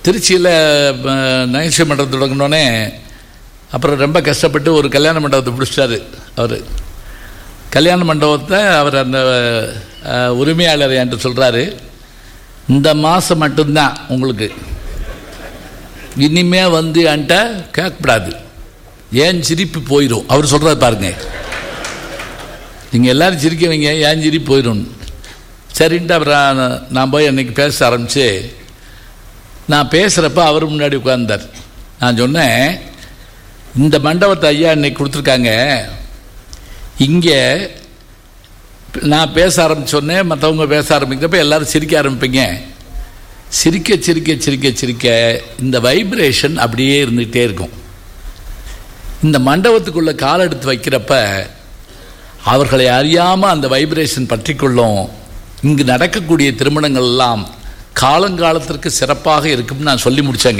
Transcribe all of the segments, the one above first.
திருச்சியில் நகைச்சுவை மண்டபம் தொடங்கினோடனே அப்புறம் ரொம்ப கஷ்டப்பட்டு ஒரு கல்யாண மண்டபத்தை பிடிச்சிட்டாரு அவர் கல்யாண மண்டபத்தை அவர் அந்த அஹ், உரிமையாளர் என்கிட்ட சொல்கிறாரு இந்த மாதம் மட்டும்தான் உங்களுக்கு இனிமே வந்து என்கிட்ட கேட்கக்கூடாது ஏன் சிரிப்பு போயிடும் அவர் சொல்கிறது பாருங்க நீங்கள் எல்லாரும் சிரிக்க வைங்க ஏன் சிரிப்பு போயிடும் சரின்ட்டு அப்புறம் நான் போய் அன்னைக்கு பேச ஆரம்பித்து நான் பேசுகிறப்ப அவர் முன்னாடி உட்கார்ந்தார் நான் சொன்னேன் இந்த மண்டபத்தை ஐயா இன்னைக்கு கொடுத்துருக்காங்க இங்கே நான் பேச ஆரம்பிச்சோடனே மற்றவங்க பேச ஆரம்பிக்கிறப்ப எல்லாரும் சிரிக்க ஆரம்பிப்பீங்க சிரிக்க சிரிக்க சிரிக்க சிரிக்க இந்த வைப்ரேஷன் அப்படியே இருந்துகிட்டே இருக்கும் இந்த மண்டபத்துக்குள்ள கால் எடுத்து வைக்கிறப்ப அவர்களை அறியாமல் அந்த வைப்ரேஷன் பற்றிக்கொள்ளும் இங்கு நடக்கக்கூடிய திருமணங்கள் எல்லாம் காலங்காலத்திற்கு சிறப்பாக இருக்கும்னு நான் சொல்லி முடிச்சேங்க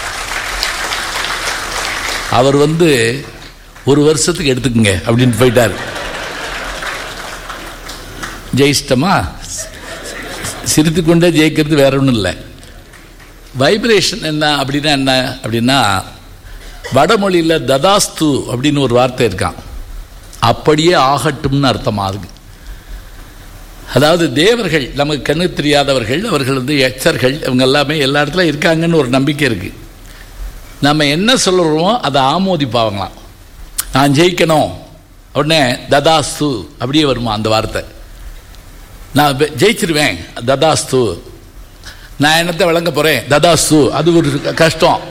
அவர் வந்து ஒரு வருஷத்துக்கு எடுத்துக்கங்க அப்படின்னு போயிட்டார் ஜெயிச்சிட்டமா சிரித்து கொண்டே ஜெயிக்கிறது வேற ஒன்றும் இல்லை வைப்ரேஷன் என்ன அப்படின்னா என்ன அப்படின்னா வடமொழியில் ததாஸ்து அப்படின்னு ஒரு வார்த்தை இருக்கான் அப்படியே ஆகட்டும்னு அர்த்தமா இருக்கு அதாவது தேவர்கள் நமக்கு கண்ணு தெரியாதவர்கள் அவர்கள் வந்து எச்சர்கள் இவங்க எல்லாமே எல்லா இடத்துல இருக்காங்கன்னு ஒரு நம்பிக்கை இருக்கு நம்ம என்ன சொல்கிறோமோ அதை ஆமோதிப்பாங்களாம் நான் ஜெயிக்கணும் உடனே ததாஸ்து அப்படியே வருமா அந்த வார்த்தை நான் வெ- ஜெயிச்சிருவேன் ததாஸ்து நான் என்னத்தை விளங்க போகிறேன் ததாஸ்து அது ஒரு கஷ்டம்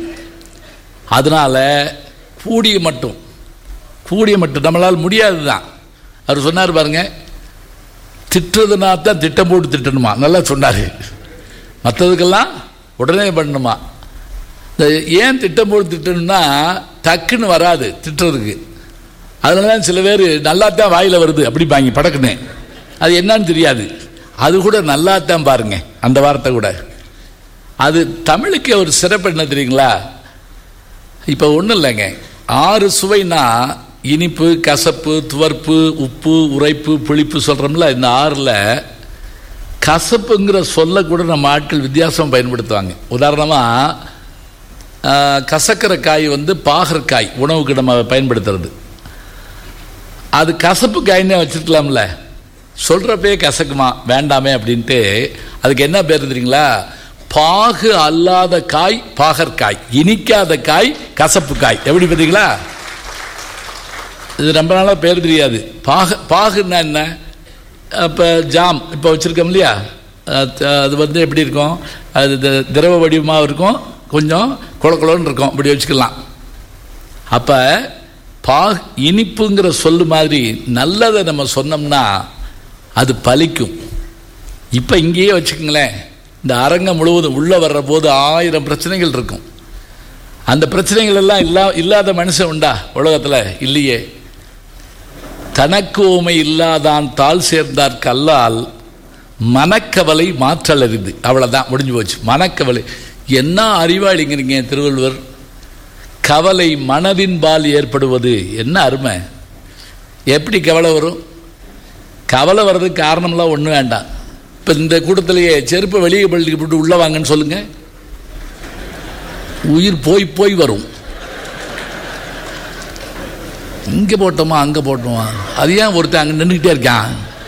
அதனால கூடிய மட்டும் கூடிய மட்டும் நம்மளால் முடியாது தான் அவர் சொன்னார் பாருங்க திட்டுறதுனா தான் திட்டம் போட்டு திட்டணுமா நல்லா சொன்னார் மற்றதுக்கெல்லாம் உடனே பண்ணணுமா இந்த ஏன் திட்டம் போட்டு திட்டணும்னா டக்குன்னு வராது திட்டுறதுக்கு அதனால தான் சில பேர் நல்லா தான் வாயில் வருது அப்படிப்பாங்க படக்குன்னு அது என்னன்னு தெரியாது அது கூட நல்லா தான் பாருங்க அந்த வார்த்தை கூட அது தமிழுக்கு ஒரு சிறப்பு என்ன தெரியுங்களா இப்போ ஒன்றும் இல்லைங்க ஆறு சுவைனா இனிப்பு கசப்பு துவர்ப்பு உப்பு உரைப்பு புளிப்பு சொல்கிறோம்ல இந்த ஆறில் கசப்புங்கிற சொல்ல கூட நம்ம ஆட்கள் வித்தியாசம் பயன்படுத்துவாங்க உதாரணமாக கசக்கிற காய் வந்து பாகற்காய் உணவுக்கு நம்ம பயன்படுத்துறது அது கசப்பு காய்னே வச்சுருக்கலாம்ல சொல்கிறப்பே கசக்குமா வேண்டாமே அப்படின்ட்டு அதுக்கு என்ன பேர் தெரியுங்களா பாகு அல்லாத காய் பாகற்காய் இனிக்காத காய் கசப்பு காய் எப்படி பார்த்தீங்களா இது ரொம்ப நாளாக பேர் தெரியாது பாக பாகுன்னா என்ன இப்போ ஜாம் இப்போ வச்சுருக்கோம் இல்லையா அது அது வந்து எப்படி இருக்கும் அது தி- திரவ வடிவமாக இருக்கும் கொஞ்சம் குள குளன்னு இருக்கும் இப்படி வச்சுக்கலாம் அப்போ பா இனிப்புங்கிற சொல்லு மாதிரி நல்லதை நம்ம சொன்னோம்னா அது பலிக்கும் இப்போ இங்கேயே வச்சுக்கோங்களேன் இந்த அரங்கம் முழுவதும் உள்ளே வர்ற போது ஆயிரம் பிரச்சனைகள் இருக்கும் அந்த பிரச்சனைகள் எல்லாம் இல்லா இல்லாத மனுஷன் உண்டா உலகத்தில் இல்லையே தனக்கு ஓமை இல்லாதான் தாள் சேர்ந்தார் கல்லால் மனக்கவலை மாற்றலறிது அவ்வளோதான் முடிஞ்சு போச்சு மனக்கவலை என்ன அறிவாளிங்கிறீங்க திருவள்ளுவர் கவலை மனதின்பால் ஏற்படுவது என்ன அருமை எப்படி கவலை வரும் கவலை வர்றதுக்கு காரணம்லாம் ஒன்றும் வேண்டாம் இப்போ இந்த கூட்டத்திலேயே செருப்பை வெளியே பள்ளிக்கு போட்டு உள்ளே வாங்கன்னு சொல்லுங்க உயிர் போய் போய் வரும் இங்கே போட்டோமா அங்கே போட்டோமா அது ஏன் ஒருத்தன் அங்கே நின்றுக்கிட்டே இருக்கான்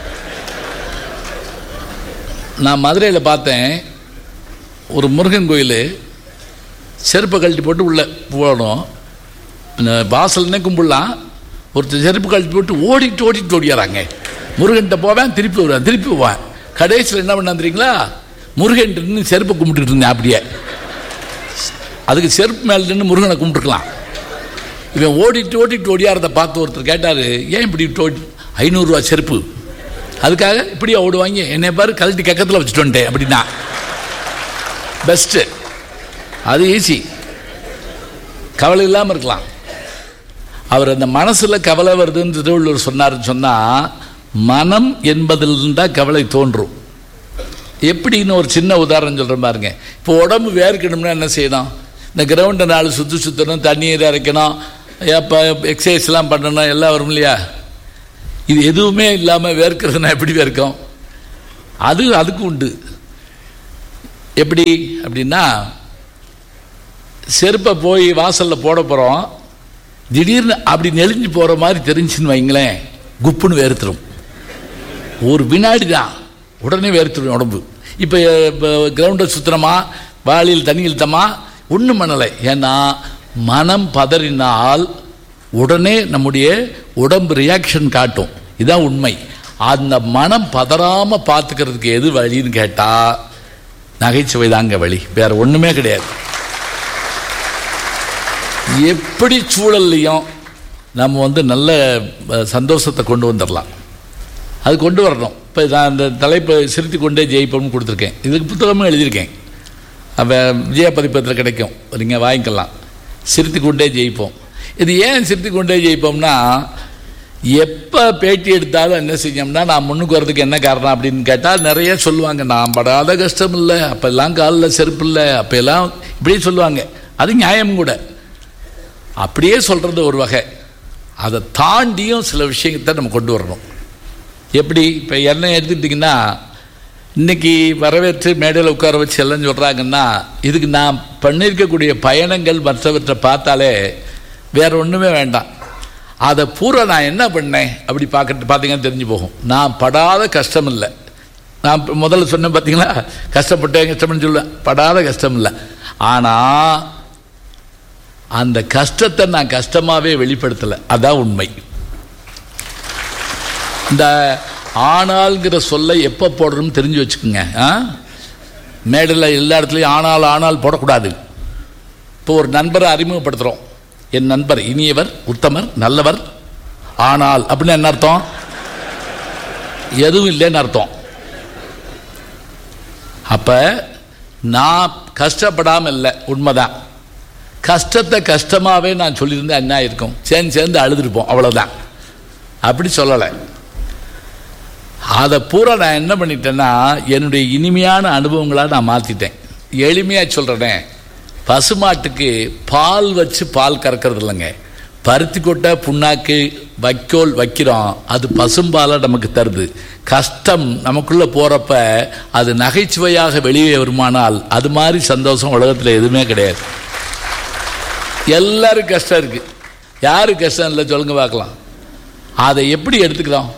நான் மதுரையில் பார்த்தேன் ஒரு முருகன் கோயில் செருப்பை கழட்டி போட்டு உள்ளே போகணும் இந்த வாசல்னே கும்பிடலாம் ஒருத்தர் செருப்பு கழட்டி போட்டு ஓடிட்டு ஓடிட்டு ஓடியாராங்க முருகன்கிட்ட போவேன் திருப்பி வருவேன் திருப்பி போவேன் கடைசியில் என்ன பண்ணான் தெரியுங்களா முருகன் நின்று செருப்பை கும்பிட்டுட்டு இருந்தேன் அப்படியே அதுக்கு செருப்பு மேலே நின்று முருகனை கும்பிட்டுருக்கலாம் இவன் ஓடிட்டு ஓடிட்டு ஓடியாரதை பார்த்து ஒருத்தர் கேட்டார் ஏன் இப்படி ஓடி ஐநூறுரூவா செருப்பு அதுக்காக இப்படியே ஓடுவாங்க என்னை பாரு கழட்டி கக்கத்தில் வச்சுட்டு வந்துட்டேன் அப்படின்னா பெஸ்ட்டு அது ஈஸி கவலை இல்லாமல் இருக்கலாம் அவர் அந்த மனசில் கவலை வருதுன்னு திருவள்ளுவர் சொன்னாருன்னு சொன்னால் மனம் என்பதில் தான் கவலை தோன்றும் எப்படின்னு ஒரு சின்ன உதாரணம் சொல்கிறேன் பாருங்க இப்போ உடம்பு வேர்க்கணும்னா என்ன செய்யணும் இந்த கிரவுண்டை நாலு சுற்றி சுற்றணும் தண்ணீர் இறைக்கணும் எப்போ எக்ஸசைஸ்லாம் பண்ணணும் எல்லாம் வரும் இல்லையா இது எதுவுமே இல்லாமல் வேர்க்கிறதுனா எப்படி வேர்க்கும் அது அதுக்கு உண்டு எப்படி அப்படின்னா செருப்பை போய் வாசலில் போட போகிறோம் திடீர்னு அப்படி நெளிஞ்சு போகிற மாதிரி தெரிஞ்சுன்னு வைங்களேன் குப்புன்னு வேர்த்துரும் ஒரு வினாடி தான் உடனே வேர்த்துடும் உடம்பு இப்போ கிரவுண்டை சுற்றுறோமா வாளியில் தண்ணி இழுத்தமா ஒன்றும் பண்ணலை ஏன்னா மனம் பதறினால் உடனே நம்முடைய உடம்பு ரியாக்ஷன் காட்டும் இதுதான் உண்மை அந்த மனம் பதறாம பார்த்துக்கிறதுக்கு எது வழின்னு கேட்டால் நகைச்சுவை தாங்க வழி வேற ஒன்றுமே கிடையாது எப்படி சூழல்லையும் நம்ம வந்து நல்ல அஹ், சந்தோஷத்தை கொண்டு வந்துடலாம் அது கொண்டு வரணும் இப்போ நான் அந்த தலைப்பை சிரித்து கொண்டே ஜெயிப்போம்னு கொடுத்துருக்கேன் இதுக்கு புத்தகமும் எழுதியிருக்கேன் அப்போ விஜயா பதிப்பத்தில் கிடைக்கும் நீங்கள் வாங்கிக்கலாம் சிரித்து கொண்டே ஜெயிப்போம் இது ஏன் சிரித்து கொண்டே ஜெயிப்போம்னா எப்போ பேட்டி எடுத்தாலும் என்ன செஞ்சோம்னா நான் முன்னுக்கு வரதுக்கு என்ன காரணம் அப்படின்னு கேட்டால் நிறைய சொல்லுவாங்க நான் படாத கஷ்டம் இல்லை அப்போல்லாம் காலில் செருப்பு இல்லை அப்போல்லாம் இப்படியே சொல்லுவாங்க அது நியாயம் கூட அப்படியே சொல்கிறது ஒரு வகை அதை தாண்டியும் சில விஷயத்தை நம்ம கொண்டு வரணும் எப்படி இப்போ என்ன எடுத்துக்கிட்டிங்கன்னா இன்னைக்கு வரவேற்று மேடையில் உட்கார வச்சு எல்லாம் சொல்கிறாங்கன்னா இதுக்கு நான் பண்ணியிருக்கக்கூடிய பயணங்கள் மற்றவற்றை பார்த்தாலே வேற ஒன்றுமே வேண்டாம் அதை பூரா நான் என்ன பண்ணேன் அப்படி பார்க்க பார்த்தீங்கன்னா தெரிஞ்சு போகும் நான் படாத கஷ்டம் இல்லை நான் இப்ப முதல்ல சொன்னேன் பார்த்தீங்களா கஷ்டப்பட்டேன் கஷ்டம்னு சொல்லுவேன் படாத கஷ்டம் இல்லை ஆனால் அந்த கஷ்டத்தை நான் கஷ்டமாகவே வெளிப்படுத்தலை அதான் உண்மை இந்த ஆனால்ங்கிற சொல்லை எப்போ போடுறோம்னு தெரிஞ்சு வச்சுக்கோங்க ஆ மேடையில் எல்லா இடத்துலையும் ஆனால் ஆனால் போடக்கூடாது இப்போ ஒரு நண்பரை அறிமுகப்படுத்துகிறோம் என் நண்பர் இனியவர் உத்தமர் நல்லவர் ஆனால் அப்படின்னு என்ன அர்த்தம் எதுவும் இல்லைன்னு அர்த்தம் அப்போ நான் கஷ்டப்படாமல் இல்லை உண்மைதான் கஷ்டத்தை கஷ்டமாகவே நான் சொல்லியிருந்தேன் என்ன இருக்கும் சேர்ந்து சேர்ந்து அழுதுருப்போம் அவ்வளோதான் அப்படி சொல்லலை அதை பூரா நான் என்ன பண்ணிட்டேன்னா என்னுடைய இனிமையான அனுபவங்களாக நான் மாற்றிட்டேன் எளிமையாக சொல்கிறேனே பசுமாட்டுக்கு பால் வச்சு பால் கறக்கிறது இல்லைங்க பருத்தி கொட்டை புண்ணாக்கு வைக்கோல் வைக்கிறோம் அது பசும்பாலை நமக்கு தருது கஷ்டம் நமக்குள்ளே போகிறப்ப அது நகைச்சுவையாக வெளியே வருமானால் அது மாதிரி சந்தோஷம் உலகத்தில் எதுவுமே கிடையாது எல்லாருக்கும் கஷ்டம் இருக்கு யாருக்கு கஷ்டம் இல்லை சொல்லுங்க பார்க்கலாம் அதை எப்படி எடுத்துக்கிறோம்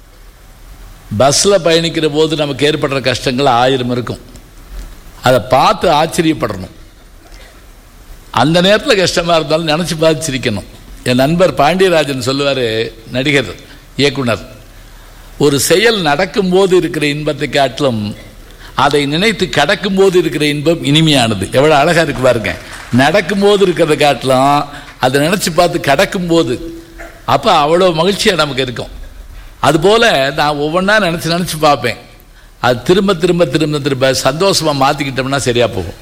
பஸ்ஸில் பயணிக்கிற போது நமக்கு ஏற்படுற கஷ்டங்கள் ஆயிரம் இருக்கும் அதை பார்த்து ஆச்சரியப்படணும் அந்த நேரத்தில் கஷ்டமாக இருந்தாலும் நினச்சி பார்த்து சிரிக்கணும் என் நண்பர் பாண்டியராஜன் சொல்லுவார் நடிகர் இயக்குனர் ஒரு செயல் நடக்கும்போது இருக்கிற இன்பத்தை காட்டிலும் அதை நினைத்து கடக்கும்போது இருக்கிற இன்பம் இனிமையானது எவ்வளோ அழகாக இருக்கு பாருங்க நடக்கும்போது இருக்கிறத காட்டிலும் அதை நினச்சி பார்த்து கடக்கும்போது அப்போ அவ்வளோ மகிழ்ச்சியாக நமக்கு இருக்கும் அதுபோல் நான் ஒவ்வொன்றா நினச்சி நினச்சி பார்ப்பேன் அது திரும்ப திரும்ப திரும்ப திரும்ப சந்தோஷமாக மாற்றிக்கிட்டோம்னா சரியாக போகும்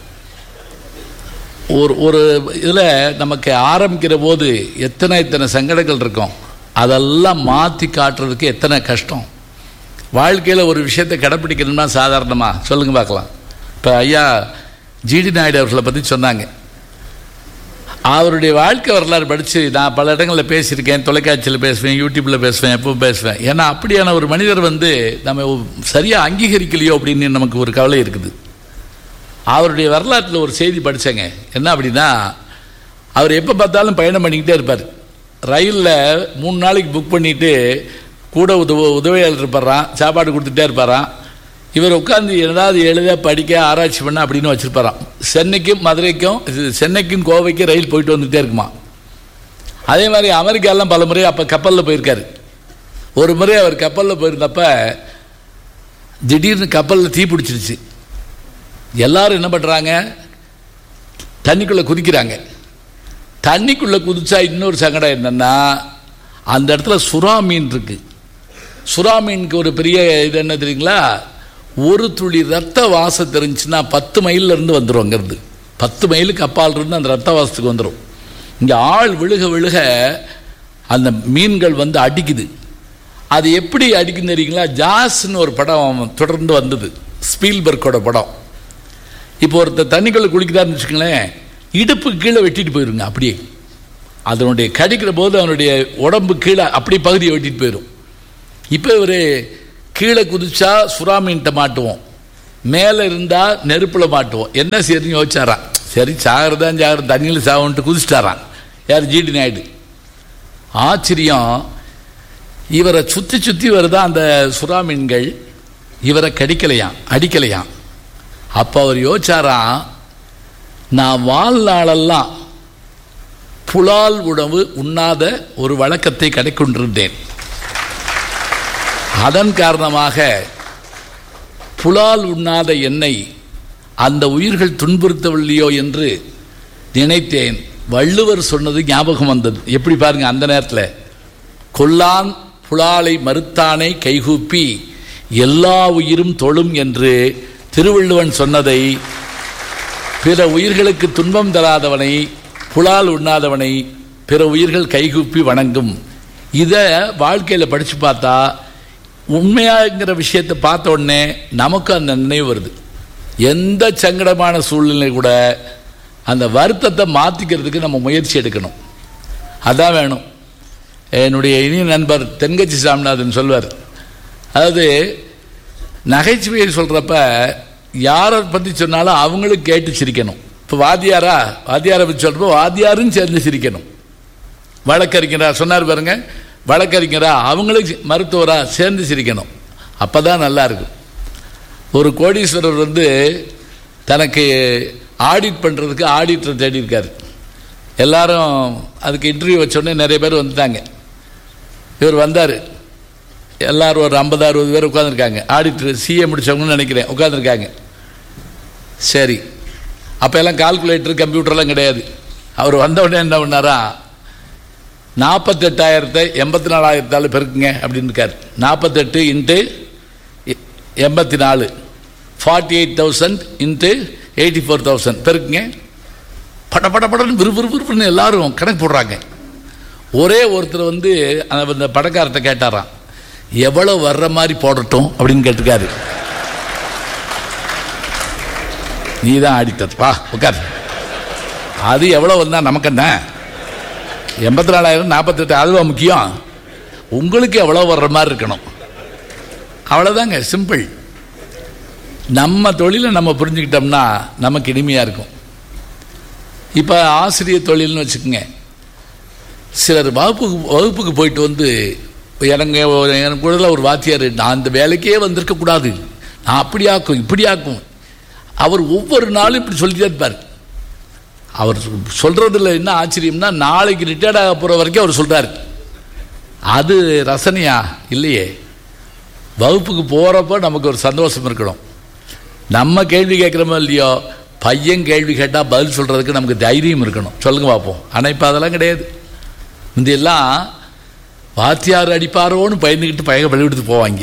ஒரு ஒரு இதில் நமக்கு ஆரம்பிக்கிற போது எத்தனை எத்தனை சங்கடங்கள் இருக்கும் அதெல்லாம் மாற்றி காட்டுறதுக்கு எத்தனை கஷ்டம் வாழ்க்கையில் ஒரு விஷயத்தை கடைப்பிடிக்கணும்னா சாதாரணமாக சொல்லுங்க பார்க்கலாம் இப்போ ஐயா ஜிடி நாயுடு அவர்களை பற்றி சொன்னாங்க அவருடைய வாழ்க்கை வரலாறு படித்து நான் பல இடங்களில் பேசியிருக்கேன் தொலைக்காட்சியில் பேசுவேன் யூடியூப்பில் பேசுவேன் எப்போ பேசுவேன் ஏன்னா அப்படியான ஒரு மனிதர் வந்து நம்ம சரியாக அங்கீகரிக்கலையோ அப்படின்னு நமக்கு ஒரு கவலை இருக்குது அவருடைய வரலாற்றில் ஒரு செய்தி படித்தேங்க என்ன அப்படின்னா அவர் எப்போ பார்த்தாலும் பயணம் பண்ணிக்கிட்டே இருப்பார் ரயிலில் மூணு நாளைக்கு புக் பண்ணிவிட்டு கூட உதவ உதவியாளர் இருப்பாராம் சாப்பாடு கொடுத்துட்டே இருப்பாராம் இவர் உட்காந்து ஏதாவது எழுத படிக்க ஆராய்ச்சி பண்ண அப்படின்னு வச்சுருப்பாராம் சென்னைக்கும் மதுரைக்கும் இது சென்னைக்கும் கோவைக்கும் ரயில் போயிட்டு வந்துகிட்டே இருக்குமா அதே மாதிரி அமெரிக்காலாம் பல முறை அப்போ கப்பலில் போயிருக்காரு ஒரு முறை அவர் கப்பலில் போயிருந்தப்ப திடீர்னு கப்பலில் தீ பிடிச்சிருச்சு எல்லாரும் என்ன பண்ணுறாங்க தண்ணிக்குள்ளே குதிக்கிறாங்க தண்ணிக்குள்ளே குதிச்சா இன்னொரு சங்கடம் என்னென்னா அந்த இடத்துல சுறா மீன் இருக்கு சுறா மீனுக்கு ஒரு பெரிய இது என்ன தெரியுங்களா ஒரு துளி ரத்த வாசம் தெரிஞ்சுன்னா பத்து மைல்ல இருந்து வந்துடும் அங்கேருந்து பத்து மைலுக்கு அப்பால் இருந்து அந்த ரத்த வாசத்துக்கு வந்துடும் இங்கே ஆள் விழுக விழுக அந்த மீன்கள் வந்து அடிக்குது அது எப்படி அடிக்குன்னு தெரியுங்களா ஜாஸ்ன்னு ஒரு படம் தொடர்ந்து வந்தது ஸ்பீல்பர்க்கோட படம் இப்போ ஒருத்தர் தண்ணிக்குள்ளே குளிக்கிறாருன்னு வச்சுக்கோங்களேன் இடுப்பு கீழே வெட்டிட்டு போயிருங்க அப்படியே அதனுடைய கடிக்கிற போது அவனுடைய உடம்பு கீழே அப்படி பகுதியை வெட்டிட்டு போயிடும் இப்போ இவர் கீழே குதிச்சா சுறாமீன்ட்ட மாட்டுவோம் மேலே இருந்தால் நெருப்பில் மாட்டுவோம் என்ன செய்யறதுன்னு யோசிச்சாராம் சரி சாகிறதான் சாகிற தண்ணியில் சாவுன்ட்டு குதிச்சிட்டாரான் யார் ஜிடி நாயுடு ஆச்சரியம் இவரை சுற்றி சுற்றி வருதா அந்த சுறா மீன்கள் இவரை கடிக்கலையாம் அடிக்கலையாம் அப்போ அவர் யோசிச்சாராம் நான் வாழ்நாளெல்லாம் புலால் உணவு உண்ணாத ஒரு வழக்கத்தை கடைக்கொண்டிருந்தேன் அதன் காரணமாக புலால் உண்ணாத என்னை அந்த உயிர்கள் துன்புறுத்தவில்லையோ என்று நினைத்தேன் வள்ளுவர் சொன்னது ஞாபகம் வந்தது எப்படி பாருங்க அந்த நேரத்தில் கொல்லான் புலாலை மறுத்தானை கைகூப்பி எல்லா உயிரும் தொழும் என்று திருவள்ளுவன் சொன்னதை பிற உயிர்களுக்கு துன்பம் தராதவனை புலால் உண்ணாதவனை பிற உயிர்கள் கைகூப்பி வணங்கும் இதை வாழ்க்கையில் படித்து பார்த்தா உண்மையாங்கிற விஷயத்தை பார்த்த உடனே நமக்கு அந்த நினைவு வருது எந்த சங்கடமான சூழ்நிலை கூட அந்த வருத்தத்தை மாற்றிக்கிறதுக்கு நம்ம முயற்சி எடுக்கணும் அதான் வேணும் என்னுடைய இனிய நண்பர் தென்கட்சி சாமிநாதன் சொல்வார் அதாவது நகைச்சுவையை சொல்கிறப்ப யாரை பற்றி சொன்னாலும் அவங்களுக்கு கேட்டு சிரிக்கணும் இப்போ வாத்தியாரா வாத்தியாரை பற்றி சொல்கிறப்ப வாத்தியாரும் சேர்ந்து சிரிக்கணும் வழக்கறிஞரா சொன்னார் பாருங்க வழக்கறிஞரா அவங்களுக்கு மருத்துவரா சேர்ந்து சிரிக்கணும் அப்போ தான் நல்லா இருக்கும் ஒரு கோடீஸ்வரர் வந்து தனக்கு ஆடிட் பண்ணுறதுக்கு ஆடிட்டர் தேடி இருக்கார் எல்லாரும் அதுக்கு இன்டர்வியூ வச்சோடனே நிறைய பேர் வந்துட்டாங்க இவர் வந்தார் எல்லாரும் ஒரு ஐம்பது அறுபது பேர் உட்காந்துருக்காங்க ஆடிட்டர் சிஏ முடிச்சவங்கன்னு நினைக்கிறேன் உட்காந்துருக்காங்க சரி அப்போ எல்லாம் கால்குலேட்டர் கம்ப்யூட்டர்லாம் கிடையாது அவர் வந்த உடனே என்ன பண்ணாரா நாற்பத்தெட்டாயிரத்தை எண்பத்தி நாலாயிரத்தால் பெருக்குங்க அப்படின்னு இருக்கார் நாற்பத்தெட்டு இன்ட்டு எண்பத்தி நாலு forty eight thousand into eighty four thousand பெருக்குங்க பட பட படன்னு விறு விறு விறுன்னு எல்லாரும் கணக்கு போடுறாங்க ஒரே ஒருத்தர் வந்து அந்த படக்காரத்தை கேட்டாராம் எவ்வளோ வர்ற மாதிரி போடட்டும் அப்படின்னு கேட்டிருக்காரு நீ தான் ஆடிட்டர் வா உட்கார் அது எவ்வளோ வந்தால் நமக்கு என்ன எண்பத்தி நாலாயிரம் நாற்பத்தெட்டு அதுவா முக்கியம் உங்களுக்கு எவ்வளோ வர்ற மாதிரி இருக்கணும் அவ்வளோதாங்க சிம்பிள் நம்ம தொழிலை நம்ம புரிஞ்சுக்கிட்டோம்னா நமக்கு இனிமையாக இருக்கும் இப்போ ஆசிரியர் தொழில்னு வச்சுக்கோங்க சிலர் வகுப்புக்கு வகுப்புக்கு போயிட்டு வந்து எனக்கு எனக்கு கூட ஒரு வாத்தியார் நான் அந்த வேலைக்கே வந்திருக்க கூடாது நான் அப்படி ஆக்கும் இப்படி ஆக்கும் அவர் ஒவ்வொரு நாளும் இப்படி சொல்லிட்டே இருப்பார் அவர் சொல்கிறதுல என்ன ஆச்சரியம்னா நாளைக்கு ரிட்டையர்ட் ஆக போகிற வரைக்கும் அவர் சொல்கிறார் அது ரசனையா இல்லையே வகுப்புக்கு போகிறப்போ நமக்கு ஒரு சந்தோஷம் இருக்கணும் நம்ம கேள்வி கேட்குறோமோ இல்லையோ பையன் கேள்வி கேட்டால் பதில் சொல்கிறதுக்கு நமக்கு தைரியம் இருக்கணும் சொல்லுங்க பார்ப்போம் ஆனால் இப்போ அதெல்லாம் கிடையாது முந்தையெல்லாம் வாத்தியார் அடிப்பாரோன்னு பயந்துக்கிட்டு பையன் பள்ளிவிடுத்து போவாங்க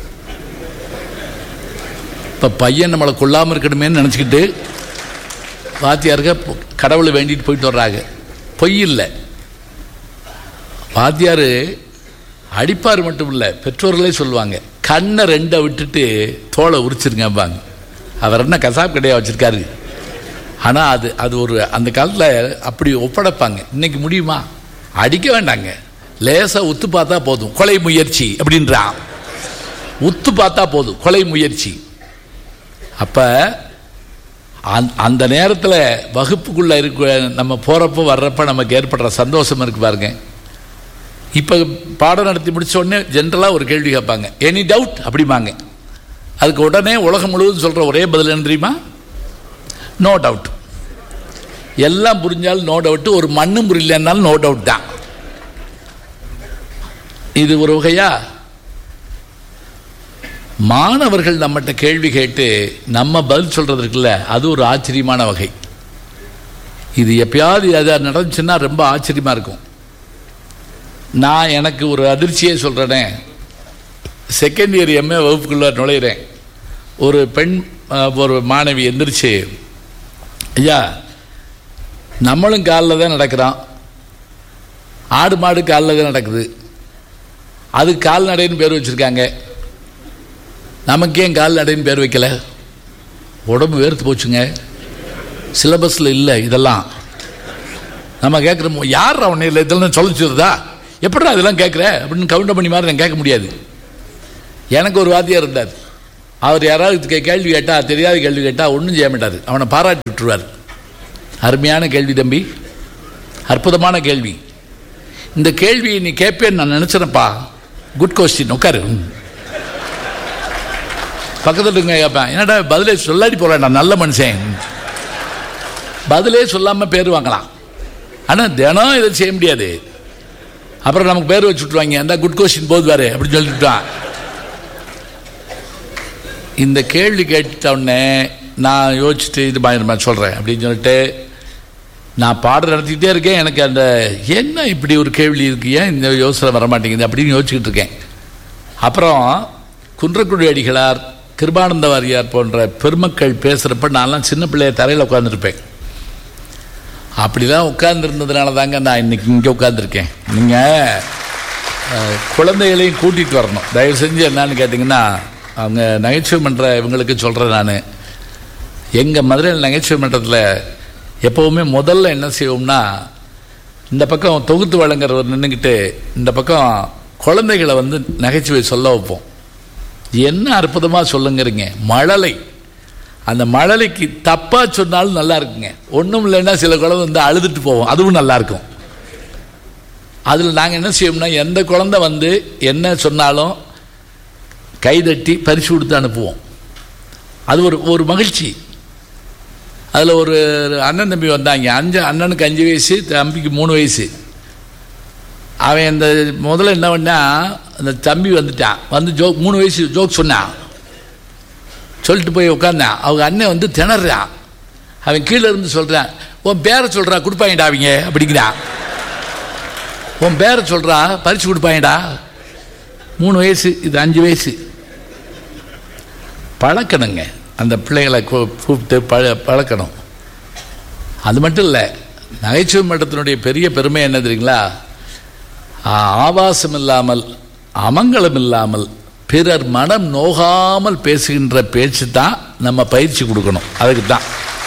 இப்போ பையன் நம்மளை கொள்ளாமல் இருக்கணுமேன்னு நினச்சிக்கிட்டு வாத்தியாருக்கு கடவுளை வேண்டிட்டு போயிட்டு வர்றாங்க பொய் இல்லை வாத்தியார் அடிப்பார் மட்டும் இல்லை பெற்றோர்களே சொல்லுவாங்க கண்ணை ரெண்டை விட்டுட்டு தோலை உரிச்சிருங்கம்பாங்க அவர் என்ன கசாப் கடையாக வச்சுருக்காரு ஆனால் அது அது ஒரு அந்த காலத்தில் அப்படி ஒப்படைப்பாங்க இன்னைக்கு முடியுமா அடிக்க வேண்டாங்க லேசாக உத்து பார்த்தா போதும் கொலை முயற்சி அப்படின்றான் உத்து பார்த்தா போதும் கொலை முயற்சி அப்போ அந்த நேரத்தில் வகுப்புக்குள்ளே இருக்க நம்ம போகிறப்போ வர்றப்ப நமக்கு ஏற்படுற சந்தோஷம் இருக்கு பாருங்க இப்போ பாடம் நடத்தி முடிச்ச உடனே ஜென்ரலாக ஒரு கேள்வி கேட்பாங்க எனி டவுட் அப்படிம்பாங்க அதுக்கு உடனே உலகம் முழுவதும் சொல்கிற ஒரே பதில் என்ன தெரியுமா நோ டவுட் எல்லாம் புரிஞ்சாலும் நோ டவுட் ஒரு மண்ணும் புரியலன்னாலும் நோ டவுட் தான் இது ஒரு வகையா மாணவர்கள் நம்மகிட்ட கேள்வி கேட்டு நம்ம பதில் சொல்றது இருக்குல்ல அது ஒரு ஆச்சரியமான வகை இது எப்பயாவது எதாவது நடந்துச்சுன்னா ரொம்ப ஆச்சரியமா இருக்கும் நான் எனக்கு ஒரு அதிர்ச்சியே சொல்கிறேனே செகண்ட் இயர் எம்ஏ வகுப்புக்குள்ளே நுழையிறேன் ஒரு பெண் ஒரு மாணவி எந்திரிச்சு ஐயா நம்மளும் காலில் தான் நடக்கிறோம் ஆடு மாடு காலில் தான் நடக்குது அது கால்நடைன்னு பேர் வச்சுருக்காங்க நமக்கு ஏன் கால்நடைன்னு பேர் வைக்கல உடம்பு வேர்த்து போச்சுங்க சிலபஸில் இல்லை இதெல்லாம் நம்ம கேட்குறோம் யார் அவன் இல்லை இதெல்லாம் சொல்லிச்சுருதா எப்படா இதெல்லாம் கேட்குற அப்படின்னு கவுண்டர் பண்ணி மாதிரி நான் கேட்க முடியாது எனக்கு ஒரு வாத்தியார் இருந்தார் அவர் யாராவது கேள்வி கேட்டால் தெரியாத கேள்வி கேட்டால் ஒன்றும் செய்ய மாட்டார் அவனை பாராட்டி விட்டுருவார் அருமையான கேள்வி தம்பி அற்புதமான கேள்வி இந்த கேள்வியை நீ கேட்பேன்னு நான் நினச்சினப்பா குட் கொஸ்டின் உட்காரு ம். பக்கத்தில் இருங்க கேட்பேன் என்னடா பதிலே சொல்லாடி போகிறேன் நான் நல்ல மனுஷன் பதிலே சொல்லாமல் பேர் வாங்கலாம் ஆனால் தினம் இதை செய்ய முடியாது அப்புறம் நமக்கு பேர் வச்சு விட்ருவாங்க அந்த குட் கொஸ்டின் போது வேறு அப்படின்னு சொல்லிட்டுட்டான் இந்த கேள்வி கேட்ட உடனே நான் யோசிச்சுட்டு இது பயங்கரமா சொல்கிறேன் அப்படின்னு சொல்லிட்டு நான் பாடம் நடத்திக்கிட்டே இருக்கேன் எனக்கு அந்த என்ன இப்படி ஒரு கேள்வி இருக்கு ஏன் இந்த யோசனை வர மாட்டேங்குது அப்படின்னு யோசிச்சுக்கிட்டு இருக்கேன் அப்புறம் குன்றக்குடி அடிகளார் கிருபானந்த வாரியார் போன்ற பெருமக்கள் பேசுகிறப்ப நான்லாம் சின்ன பிள்ளைய தரையில் உட்காந்துருப்பேன் அப்படிலாம் உட்கார்ந்துருந்ததுனால தாங்க நான் இன்னைக்கு இங்கே உட்காந்துருக்கேன் நீங்கள் குழந்தைகளையும் கூட்டிகிட்டு வரணும் தயவு செஞ்சு என்னன்னு கேட்டிங்கன்னா அவங்க நகைச்சுவை மன்ற இவங்களுக்கு சொல்கிறேன் நான் எங்கள் மதுரையில் நகைச்சுவை மன்றத்தில் எப்போவுமே முதல்ல என்ன செய்வோம்னா இந்த பக்கம் தொகுத்து வழங்குறவர் நின்றுக்கிட்டு இந்த பக்கம் குழந்தைகளை வந்து நகைச்சுவை சொல்ல வைப்போம் என்ன அற்புதமாக சொல்லுங்கிறீங்க மழலை அந்த மழலைக்கு தப்பாக சொன்னாலும் நல்லா இருக்குங்க ஒன்றும் இல்லைன்னா சில குழந்தை வந்து அழுதுட்டு போவோம் அதுவும் நல்லா இருக்கும் அதில் நாங்கள் என்ன செய்வோம்னா எந்த குழந்தை வந்து என்ன சொன்னாலும் கைதட்டி பரிசு கொடுத்து அனுப்புவோம் அது ஒரு ஒரு மகிழ்ச்சி அதில் ஒரு அண்ணன் தம்பி வந்தாங்க அஞ்சு அண்ணனுக்கு அஞ்சு வயசு தம்பிக்கு மூணு வயசு அவன் இந்த முதல்ல என்ன பண்ணா அந்த தம்பி வந்துட்டான் வந்து ஜோக் மூணு வயசு ஜோக் சொன்னான் சொல்லிட்டு போய் உட்காந்தான் அவங்க அண்ணன் வந்து திணறான் அவன் கீழே இருந்து சொல்கிறான் உன் பேரை சொல்கிறா கொடுப்பாங்கடா அவங்க அப்படிங்கிறான் உன் பேரை சொல்கிறா பரிசு கொடுப்பாங்கடா மூணு வயசு இது அஞ்சு வயசு பழக்கணுங்க அந்த பிள்ளைகளை கூ- கூப்பிட்டு பழ பழக்கணும் அது மட்டும் இல்லை நகைச்சுவை மன்றத்தினுடைய பெரிய பெருமை என்ன தெரியுங்களா ஆ, ஆபாசம் இல்லாமல் அமங்கலம் இல்லாமல் பிறர் மனம் நோகாமல் பேசுகின்ற பேச்சு தான் நம்ம பயிற்சி கொடுக்கணும் அதுக்கு தான்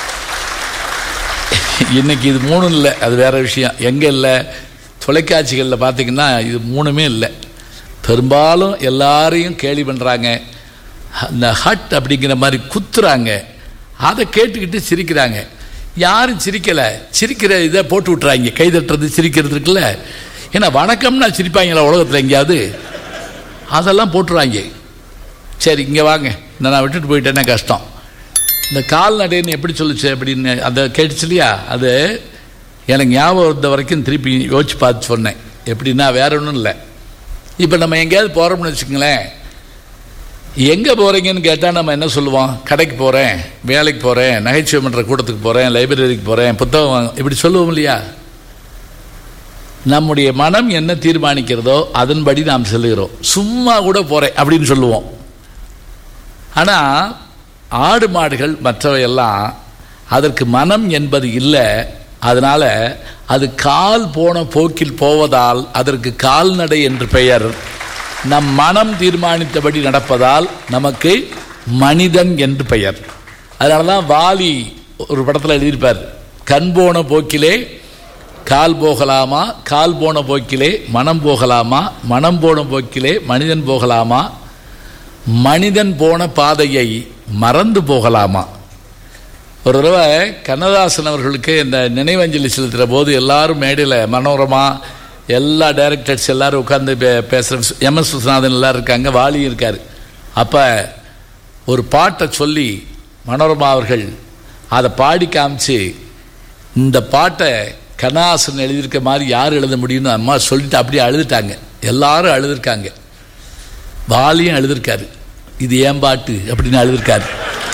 இன்னைக்கு இது மூணும் இல்லை அது வேற விஷயம் எங்கே இல்லை தொலைக்காட்சிகளில் பார்த்தீங்கன்னா இது மூணுமே இல்லை பெரும்பாலும் எல்லாரையும் கேலி பண்ணுறாங்க அந்த ஹட் அப்படிங்கிற மாதிரி குத்துறாங்க அதை கேட்டுக்கிட்டு சிரிக்கிறாங்க யாரும் சிரிக்கலை சிரிக்கிற இதை போட்டு விட்றாங்க கை தட்டுறது சிரிக்கிறது இருக்குல்ல ஏன்னா வணக்கம்னா சிரிப்பாங்களா உலகத்தில் எங்கேயாவது அதெல்லாம் போட்டுருவாங்க சரி இங்கே வாங்க இந்த நான் விட்டுட்டு போயிட்டேன்னா கஷ்டம் இந்த கால்நடைன்னு எப்படி சொல்லுச்சு அப்படின்னு அதை கேட்டுச்சு இல்லையா அது எனக்கு ஞாபகம் இருந்த வரைக்கும் திருப்பி யோசிச்சு பார்த்து சொன்னேன் எப்படின்னா வேற ஒன்றும் இல்லை இப்போ நம்ம எங்கேயாவது போகிறோம்னு வச்சுக்கோங்களேன் எங்கே போகிறீங்கன்னு கேட்டால் நம்ம என்ன சொல்லுவோம் கடைக்கு போகிறேன் வேலைக்கு போகிறேன் நகைச்சுவை மன்ற கூட்டத்துக்கு போகிறேன் லைப்ரரிக்கு போகிறேன் புத்தகம் வாங்க இப்படி சொல்லுவோம் இல்லையா நம்முடைய மனம் என்ன தீர்மானிக்கிறதோ அதன்படி நாம் செல்லுகிறோம் சும்மா கூட போகிறேன் அப்படின்னு சொல்லுவோம் ஆனால் ஆடு மாடுகள் மற்றவையெல்லாம் அதற்கு மனம் என்பது இல்லை அதனால அது கால் போன போக்கில் போவதால் அதற்கு கால்நடை என்று பெயர் நம் மனம் தீர்மானித்தபடி நடப்பதால் நமக்கு மனிதன் என்று பெயர் அதனால தான் வாலி ஒரு படத்தில் எழுதியிருப்பார் கண் போன போக்கிலே கால் போகலாமா கால் போன போக்கிலே மனம் போகலாமா மனம் போன போக்கிலே மனிதன் போகலாமா மனிதன் போன பாதையை மறந்து போகலாமா ஒரு தடவை கண்ணதாசன் அவர்களுக்கு இந்த நினைவஞ்சலி செலுத்துகிற போது எல்லாரும் மேடையில் மனோரமா எல்லா டைரக்டர்ஸ் எல்லாரும் உட்கார்ந்து பே பேசுகிற எம் எஸ் விஸ்வநாதன் எல்லாரும் இருக்காங்க வாலியும் இருக்கார் அப்போ ஒரு பாட்டை சொல்லி மனோரமா அவர்கள் அதை பாடி காமிச்சு இந்த பாட்டை கண்ணாசன் எழுதியிருக்க மாதிரி யார் எழுத முடியும்னு அம்மா சொல்லிட்டு அப்படியே அழுதுட்டாங்க எல்லாரும் அழுதுருக்காங்க வாலியும் அழுதுருக்காரு இது ஏன் பாட்டு அப்படின்னு அழுதுருக்காரு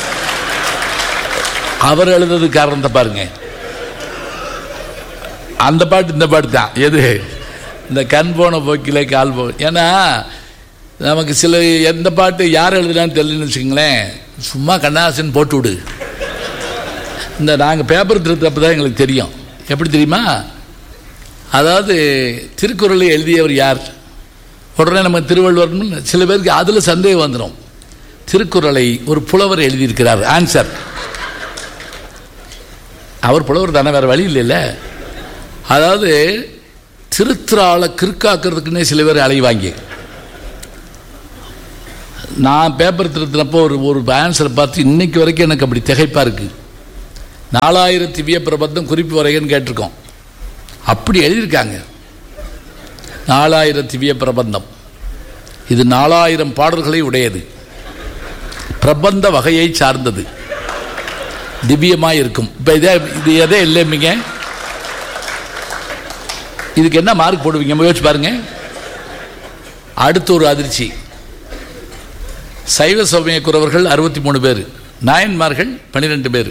அவர் எழுதுறது காரணத்தை பாருங்க அந்த பாட்டு இந்த பாட்டு தான் எது இந்த கண் போன போக்கிலே கால் போ ஏன்னா நமக்கு சில எந்த பாட்டு யார் எழுதுனான்னு தெரியலன்னு வச்சுங்களேன் சும்மா கண்ணாசன் போட்டு விடு இந்த நாங்கள் பேப்பர் திருத்தப்ப தான் எங்களுக்கு தெரியும் எப்படி தெரியுமா அதாவது திருக்குறளை எழுதியவர் யார் உடனே நம்ம திருவள்ளுவர்னு சில பேருக்கு அதில் சந்தேகம் வந்துடும் திருக்குறளை ஒரு புலவர் எழுதியிருக்கிறார் ஆன்சர் அவர் புலவர் தானே வேறு வழி இல்லைல்ல அதாவது திருத்திராளை கிறுக்காக்குறதுக்குன்னே சில பேர் அலைவாங்க நான் பேப்பர் திருத்தினப்போ ஒரு ஒரு ஆன்சரை பார்த்து இன்னைக்கு வரைக்கும் எனக்கு அப்படி திகைப்பாக இருக்குது நாலாயிரம் திவ்ய பிரபந்தம் குறிப்பு வரைகன்னு கேட்டிருக்கோம் அப்படி எழுதியிருக்காங்க நாலாயிரம் திவ்ய பிரபந்தம் இது நாலாயிரம் பாடல்களை உடையது பிரபந்த வகையை சார்ந்தது திவ்யமாக இருக்கும் இப்போ இதே இது எதே இல்லைமிங்க இதுக்கு என்ன மார்க் போடுவீங்க முயற்சி பாருங்க அடுத்த ஒரு அதிர்ச்சி சைவ சமய குறவர்கள் அறுபத்தி மூணு பேர் நாயன்மார்கள் பன்னிரெண்டு பேர்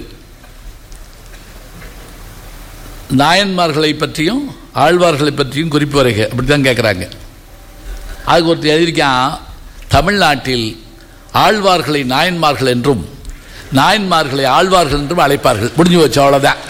நாயன்மார்களை பற்றியும் ஆழ்வார்களை பற்றியும் குறிப்பு வரைக அப்படி தான் கேட்குறாங்க அதுக்கு ஒருத்தர் எழுதியிருக்கான் தமிழ்நாட்டில் ஆழ்வார்களை நாயன்மார்கள் என்றும் நாயன்மார்களை ஆழ்வார்கள் என்றும் அழைப்பார்கள் முடிஞ்சு வச்சு அவ்வளோதான்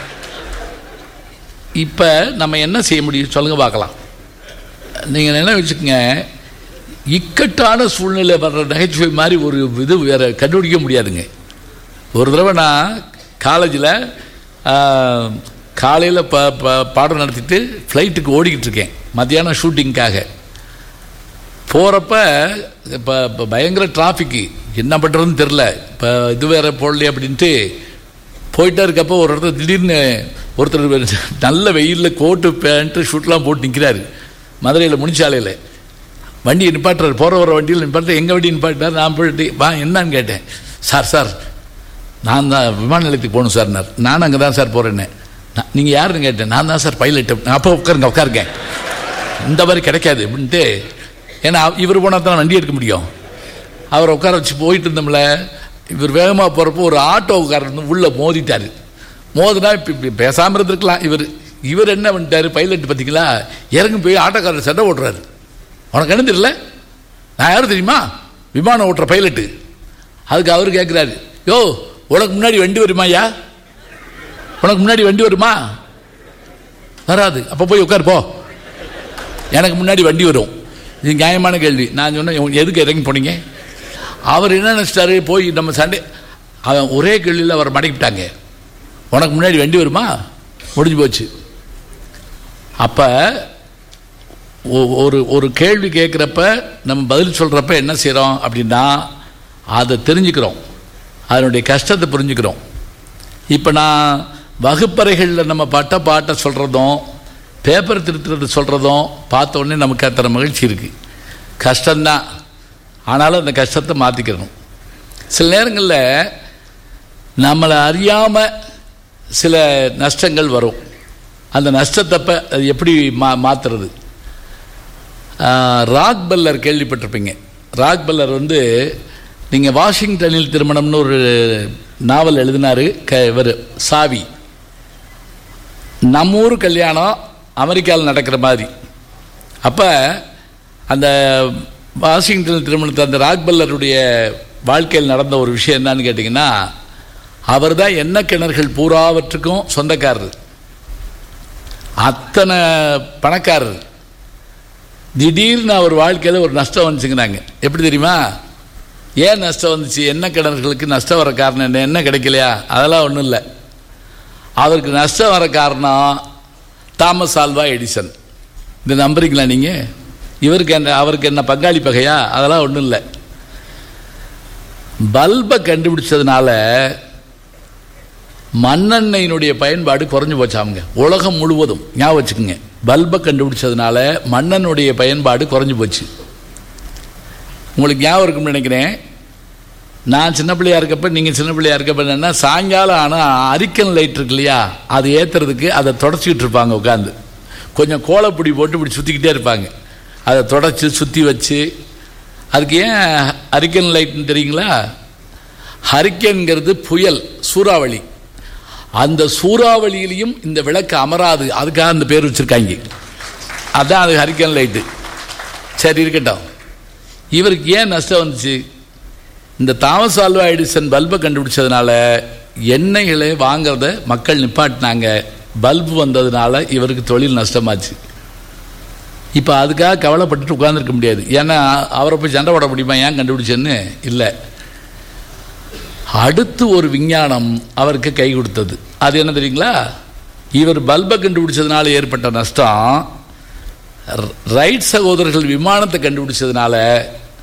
இப்போ நம்ம என்ன செய்ய முடியும் சொல்லுங்க பார்க்கலாம் நீங்கள் என்ன வச்சுக்கோங்க இக்கட்டான சூழ்நிலை வர்ற நகைச்சுவை மாதிரி ஒரு இது வேற கண்டுபிடிக்க முடியாதுங்க ஒரு தடவை நான் காலேஜில் காலையில் ப ப- பாடம் நடத்திட்டு ஃப்ளைட்டுக்கு ஓடிக்கிட்டு இருக்கேன் மத்தியானம் ஷூட்டிங்க்காக போகிறப்ப இப்போ இப்போ பயங்கர டிராஃபிக்கு என்ன பண்ணுறதுன்னு தெரில இப்போ இது வேற போடலையே அப்படின்ட்டு போயிட்டே இருக்கப்போ ஒரு இடத்துல திடீர்னு ஒருத்தர் நல்ல வெயிலில் கோட்டு பேண்ட்டு ஷூட்லாம் போட்டு நிற்கிறாரு மதுரையில் முனிச்சாலையில் வண்டியை நிப்பாட்டுறாரு போகிற வர வண்டியில் நிப்பாட்டு எங்கள் வண்டி நிப்பாட்டார் நான் போயிட்டு வா என்னன்னு கேட்டேன் சார் சார் நான் தான் விமான நிலையத்துக்கு போகணும் சார்னார் நான் அங்கே தான் சார் போகிறேன்னு நீங்கள் யாருன்னு கேட்டேன் நான் தான் சார் பைலட்டு அப்போ உட்காருங்க உட்காருங்க இந்த மாதிரி கிடைக்காது அப்படின்ட்டு ஏன்னா இவர் போனால் தான் வண்டி எடுக்க முடியும் அவரை உட்கார வச்சு போயிட்டு இருந்தோம்ல இவர் வேகமாக போகிறப்போ ஒரு ஆட்டோக்காரர் வந்து உள்ளே மோதிட்டார் மோதினா இப்போ இப்படி பேசாமல் இருந்திருக்கலாம் இவர் இவர் என்ன பண்ணிட்டாரு பைலட் பார்த்தீங்களா இறங்கி போய் ஆட்டோக்காரர் சண்டை ஓட்டுறாரு உனக்கு என்ன தெரியல நான் யாரும் தெரியுமா விமானம் ஓட்டுற பைலட்டு அதுக்கு அவர் கேட்குறாரு யோ உனக்கு முன்னாடி வண்டி வருமா ஐயா உனக்கு முன்னாடி வண்டி வருமா வராது அப்போ போய் உட்காரு போ எனக்கு முன்னாடி வண்டி வரும் இது நியாயமான கேள்வி நான் சொன்னேன் "உங்க எதுக்கு இறங்கி போனீங்க அவர் என்ன நினச்சிட்டாரு போய் நம்ம சண்டை அவன் ஒரே கேள்வியில் அவர் மடக்கிட்டாங்க உனக்கு முன்னாடி வண்டி வருமா முடிஞ்சு போச்சு அப்போ ஒரு ஒரு கேள்வி கேட்குறப்ப நம்ம பதில் சொல்கிறப்ப என்ன செய்கிறோம் அப்படின்னா அதை தெரிஞ்சுக்கிறோம் அதனுடைய கஷ்டத்தை புரிஞ்சுக்கிறோம் இப்போ நான் வகுப்பறைகளில் நம்ம பட்ட பாட்டை சொல்கிறதும் பேப்பர் திருத்துறது சொல்கிறதும் பார்த்த உடனே நமக்கு அத்தனை மகிழ்ச்சி இருக்குது கஷ்டம்தான் ஆனாலும் அந்த கஷ்டத்தை மாற்றிக்கிறணும் சில நேரங்களில் நம்மளை அறியாமல் சில நஷ்டங்கள் வரும் அந்த நஷ்டத்தப்ப அது எப்படி மா மாற்றுறது ராக் பல்லர் கேள்விப்பட்டிருப்பீங்க ராக் பல்லர் வந்து நீங்கள் வாஷிங்டனில் திருமணம்னு ஒரு நாவல் எழுதினாரு க இவர் சாவி நம்ம ஊர் கல்யாணம் அமெரிக்காவில் நடக்கிற மாதிரி அப்போ அந்த வாஷிங்டன் திருமணத்தை அந்த ராக் பல்லருடைய வாழ்க்கையில் நடந்த ஒரு விஷயம் என்னன்னு கேட்டிங்கன்னா அவர் தான் எண்ணெய் கிணறுகள் பூராவற்றுக்கும் சொந்தக்காரர் அத்தனை பணக்காரர் திடீர்னு அவர் வாழ்க்கையில் ஒரு நஷ்டம் வந்துச்சுங்கிறாங்க எப்படி தெரியுமா ஏன் நஷ்டம் வந்துச்சு என்ன கிணறுகளுக்கு நஷ்டம் வர காரணம் என்ன என்ன கிடைக்கலையா அதெல்லாம் ஒன்றும் இல்லை அவருக்கு நஷ்டம் வர காரணம் தாமஸ் ஆல்வா எடிசன் இந்த நம்புறீங்களா நீங்கள் இவருக்கு என்ன அவருக்கு என்ன பங்காளி பகையா அதெல்லாம் ஒன்றும் இல்லை பல்பை கண்டுபிடிச்சதுனால மண்ணெண்ணெயினுடைய பயன்பாடு குறைஞ்சு போச்சாமுங்க உலகம் முழுவதும் ஞாபகம் வச்சுக்கோங்க பல்பை கண்டுபிடிச்சதுனால மண்ணெண்ணுடைய பயன்பாடு குறைஞ்சு போச்சு உங்களுக்கு ஞாபகம் இருக்கும்னு நினைக்கிறேன் நான் சின்ன பிள்ளையா இருக்கப்ப நீங்கள் சின்ன பிள்ளையா இருக்கப்ப என்னன்னா சாயங்காலம் ஆனால் அரிக்கன் லைட் இருக்கு இல்லையா அது ஏற்றுறதுக்கு அதை தொடச்சிக்கிட்டு இருப்பாங்க உட்காந்து கொஞ்சம் கோலப்பொடி போட்டு இப்படி சுற்றிக்கிட்டே இருப்பாங்க அதை தொடச்சி சுற்றி வச்சு அதுக்கு ஏன் ஹரிக்கன் லைட்னு தெரியுங்களா ஹரிக்கன்கிறது புயல் சூறாவளி அந்த சூறாவளியிலையும் இந்த விளக்கு அமராது அதுக்காக அந்த பேர் வச்சுருக்காங்க அதான் அது ஹரிக்கன் லைட்டு சரி இருக்கட்டும் இவருக்கு ஏன் நஷ்டம் வந்துச்சு இந்த தாமஸ் ஆல்வா எடிசன் பல்பை கண்டுபிடிச்சதுனால எண்ணெய்களை வாங்குறத மக்கள் நிப்பாட்டினாங்க பல்பு வந்ததுனால இவருக்கு தொழில் நஷ்டமாச்சு இப்போ அதுக்காக கவலைப்பட்டுட்டு உட்காந்துருக்க முடியாது ஏன்னா அவரை போய் சண்டை போட முடியுமா ஏன் கண்டுபிடிச்சேன்னு இல்லை அடுத்து ஒரு விஞ்ஞானம் அவருக்கு கை கொடுத்தது அது என்ன தெரியுங்களா இவர் பல்பை கண்டுபிடிச்சதுனால ஏற்பட்ட நஷ்டம் ர- ரைட் சகோதரர்கள் விமானத்தை கண்டுபிடிச்சதுனால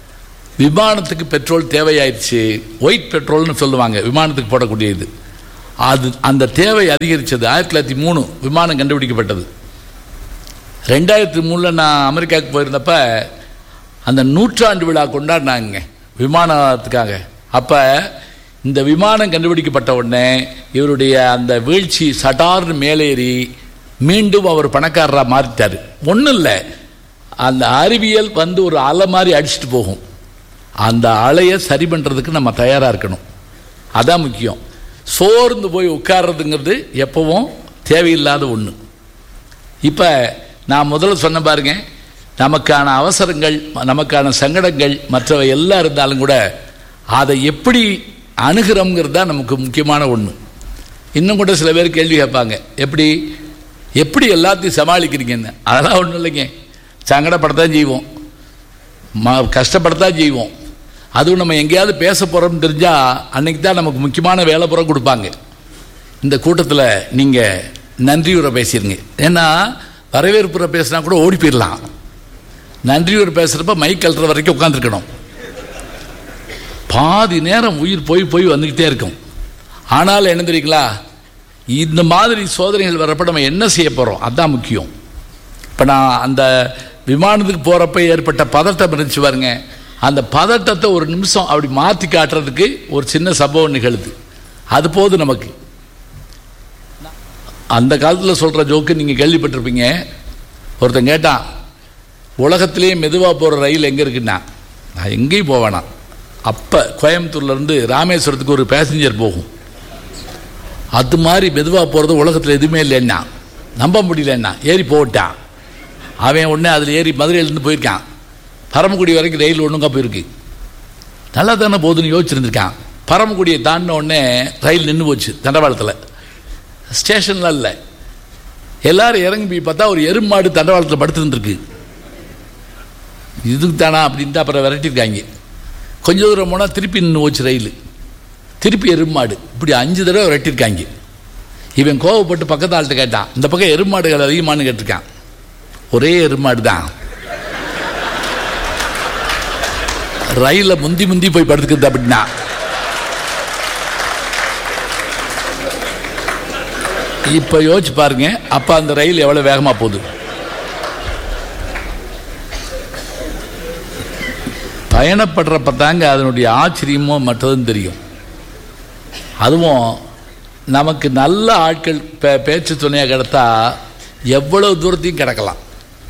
விமானத்துக்கு பெட்ரோல் தேவையாயிருச்சு ஒயிட் பெட்ரோல்னு சொல்லுவாங்க விமானத்துக்கு போடக்கூடியது அது அந்த தேவை அதிகரித்தது ஆயிரத்தி தொள்ளாயிரத்தி மூணு விமானம் கண்டுபிடிக்கப்பட்டது ரெண்டாயிரத்தி மூணில் நான் அமெரிக்காவுக்கு போயிருந்தப்ப அந்த நூற்றாண்டு விழா கொண்டாடினாங்க விமானத்துக்காக அப்போ இந்த விமானம் கண்டுபிடிக்கப்பட்ட உடனே இவருடைய அந்த வீழ்ச்சி சடார்னு மேலேறி மீண்டும் அவர் பணக்காரராக மாறிட்டார் ஒன்றும் இல்லை அந்த அறிவியல் வந்து ஒரு அலை மாதிரி அடிச்சுட்டு போகும் அந்த அலையை சரி பண்ணுறதுக்கு நம்ம தயாராக இருக்கணும் அதான் முக்கியம் சோர்ந்து போய் உட்கார்றதுங்கிறது எப்பவும் தேவையில்லாத ஒன்று இப்போ நான் முதல்ல சொன்ன பாருங்க நமக்கான அவசரங்கள் நமக்கான சங்கடங்கள் மற்றவை எல்லாம் இருந்தாலும் கூட அதை எப்படி அணுகிறோங்கிறது தான் நமக்கு முக்கியமான ஒன்று இன்னும் கூட சில பேர் கேள்வி கேட்பாங்க எப்படி எப்படி எல்லாத்தையும் சமாளிக்கிறீங்கன்னு அதெல்லாம் ஒன்றும் இல்லைங்க சங்கடப்படத்தான் செய்வோம் ம கஷ்டப்படத்தான் செய்வோம் அதுவும் நம்ம எங்கேயாவது பேச போகிறோம்னு தெரிஞ்சால் அன்னைக்கு தான் நமக்கு முக்கியமான வேலை புறம் கொடுப்பாங்க இந்த கூட்டத்தில் நீங்கள் நன்றியுரை பேசிடுங்க ஏன்னா வரவேற்புரை பேசினா கூட ஓடி போயிடலாம் நன்றியுரை பேசுகிறப்ப மைக் கழுற வரைக்கும் உட்காந்துருக்கணும் பாதி நேரம் உயிர் போய் போய் வந்துக்கிட்டே இருக்கும் ஆனால் என்ன தெரியுங்களா இந்த மாதிரி சோதனைகள் வரப்ப நம்ம என்ன செய்ய போகிறோம் அதான் முக்கியம் இப்போ நான் அந்த விமானத்துக்கு போகிறப்ப ஏற்பட்ட பதட்டம் இருந்துச்சு பாருங்க அந்த பதட்டத்தை ஒரு நிமிஷம் அப்படி மாற்றி காட்டுறதுக்கு ஒரு சின்ன சம்பவம் நிகழுது அது போதும் நமக்கு அந்த காலத்தில் சொல்கிற ஜோக்கு நீங்கள் கேள்விப்பட்டிருப்பீங்க ஒருத்தன் கேட்டான் உலகத்திலேயே மெதுவாக போகிற ரயில் எங்கே இருக்குன்னா நான் எங்கேயும் போவேனா அப்போ கோயம்புத்தூர்லேருந்து ராமேஸ்வரத்துக்கு ஒரு பேசஞ்சர் போகும் அது மாதிரி மெதுவாக போகிறது உலகத்தில் எதுவுமே இல்லைன்னா நம்ப முடியலன்னா ஏறி போட்டான் அவன் உடனே அதில் ஏறி மதுரையிலேருந்து போயிருக்கான் பரமக்குடி வரைக்கும் ரயில் ஒன்றுங்க போயிருக்கு நல்லா தானே போகுதுன்னு யோசிச்சிருந்துருக்கான் பரமக்குடியை தாண்டின உடனே ரயில் நின்று போச்சு தண்டவாளத்தில் ஸ்டேஷன்லாம் இல்லை எல்லாரும் இறங்கி போய் பார்த்தா ஒரு எருமாடு தண்டவாளத்தில் படுத்துருந்துருக்கு இதுக்கு தானா அப்படின்ட்டு அப்புறம் விரட்டிருக்காங்க கொஞ்ச தூரம் போனால் திருப்பி நின்று போச்சு ரயில் திருப்பி எருமாடு இப்படி அஞ்சு தடவை விரட்டிருக்காங்க இவன் கோவப்பட்டு பக்கத்து ஆள்கிட்ட கேட்டான் இந்த பக்கம் எருமாடுகள் அதிகமானு கேட்டிருக்கான் ஒரே எருமாடு தான் ரயில முந்தி முந்தி போய் படுத்துக்கிறது அப்படின்னா இப்ப யோசிச்சு பாருங்க அப்ப அந்த ரயில் எவ்வளவு வேகமா போகுது பயணப்படுறப்ப தாங்க அதனுடைய ஆச்சரியமோ மற்றதும் தெரியும் அதுவும் நமக்கு நல்ல ஆட்கள் பே பேச்சு துணையாக கிடத்தா எவ்வளவு தூரத்தையும் கிடக்கலாம்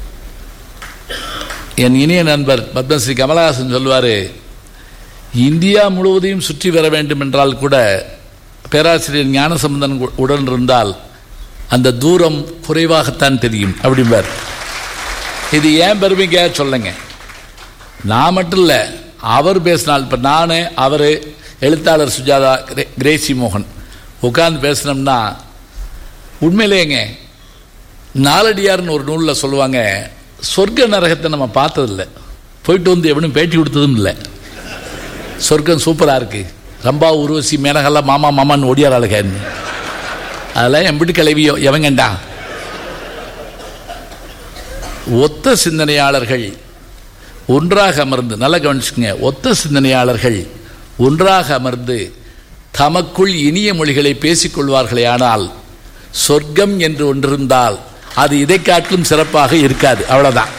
என் இனிய நண்பர் பத்மஸ்ரீ கமலஹாசன் சொல்வார் இந்தியா முழுவதையும் சுற்றி வர வேண்டும் என்றால் கூட பேராசிரியர் ஞானசம்பந்தன் உடன் இருந்தால் அந்த தூரம் குறைவாகத்தான் தெரியும் அப்படிம்பார் இது ஏன் பெருமைக்காக சொல்லுங்க நான் மட்டும் இல்லை அவர் பேசினால் இப்போ நான் அவர் எழுத்தாளர் சுஜாதா கிரே கிரேசி மோகன் உட்கார்ந்து பேசினோம்னா உண்மையிலேங்க நாலடியார்னு ஒரு நூலில் சொல்லுவாங்க சொர்க்க நரகத்தை நம்ம பார்த்ததில்ல போயிட்டு வந்து எவனும் பேட்டி கொடுத்ததும் இல்லை சொர்க்கம் சூப்பராக இருக்கு ரம்பா உருவசி மேனகெல்லாம் மாமா மாமான்னு ஒடியாராளுகன்னு அதெல்லாம் எம்பிட்டு கிளவியோ எவங்கண்டா ஒத்த சிந்தனையாளர்கள் ஒன்றாக அமர்ந்து நல்லா கவனிச்சுங்க ஒத்த சிந்தனையாளர்கள் ஒன்றாக அமர்ந்து தமக்குள் இனிய மொழிகளை பேசிக்கொள்வார்களே ஆனால் சொர்க்கம் என்று ஒன்றிருந்தால் அது இதை காட்டிலும் சிறப்பாக இருக்காது அவ்வளோதான்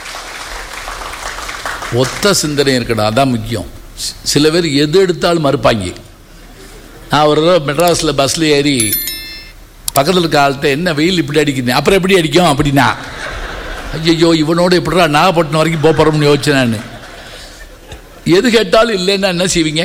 ஒத்த சிந்தனை இருக்கணும் அதான் முக்கியம் சில பேர் எது எடுத்தாலும் மறுப்பாங்க நான் ஒரு தடவை மெட்ராஸில் பஸ்ஸில் ஏறி பக்கத்தில் இருக்க ஆள்கிட்ட என்ன வெயில் இப்படி அடிக்குது அப்புறம் எப்படி அடிக்கும் அப்படின்னா ஐயோ இவனோட எப்படிடா நாகப்பட்டினம் வரைக்கும் போக போகிறோம்னு யோசிச்சேன் நான் எது கேட்டாலும் இல்லைன்னா என்ன செய்வீங்க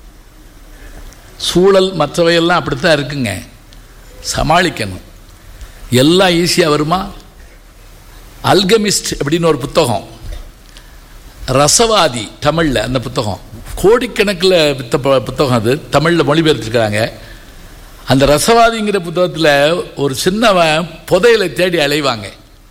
சூழல் மற்றவையெல்லாம் அப்படித்தான் இருக்குங்க சமாளிக்கணும் எல்லாம் ஈஸியாக வருமா அல்கமிஸ்ட் அப்படின்னு ஒரு புத்தகம் ரசவாதி தமிழில் அந்த புத்தகம் கோடிக்கணக்கில் வித்த ப- புத்தகம் அது தமிழில் மொழிபெயர்த்துருக்காங்க அந்த ரசவாதிங்கிற புத்தகத்தில் ஒரு சின்னவன் புதையலை தேடி அலைவாங்க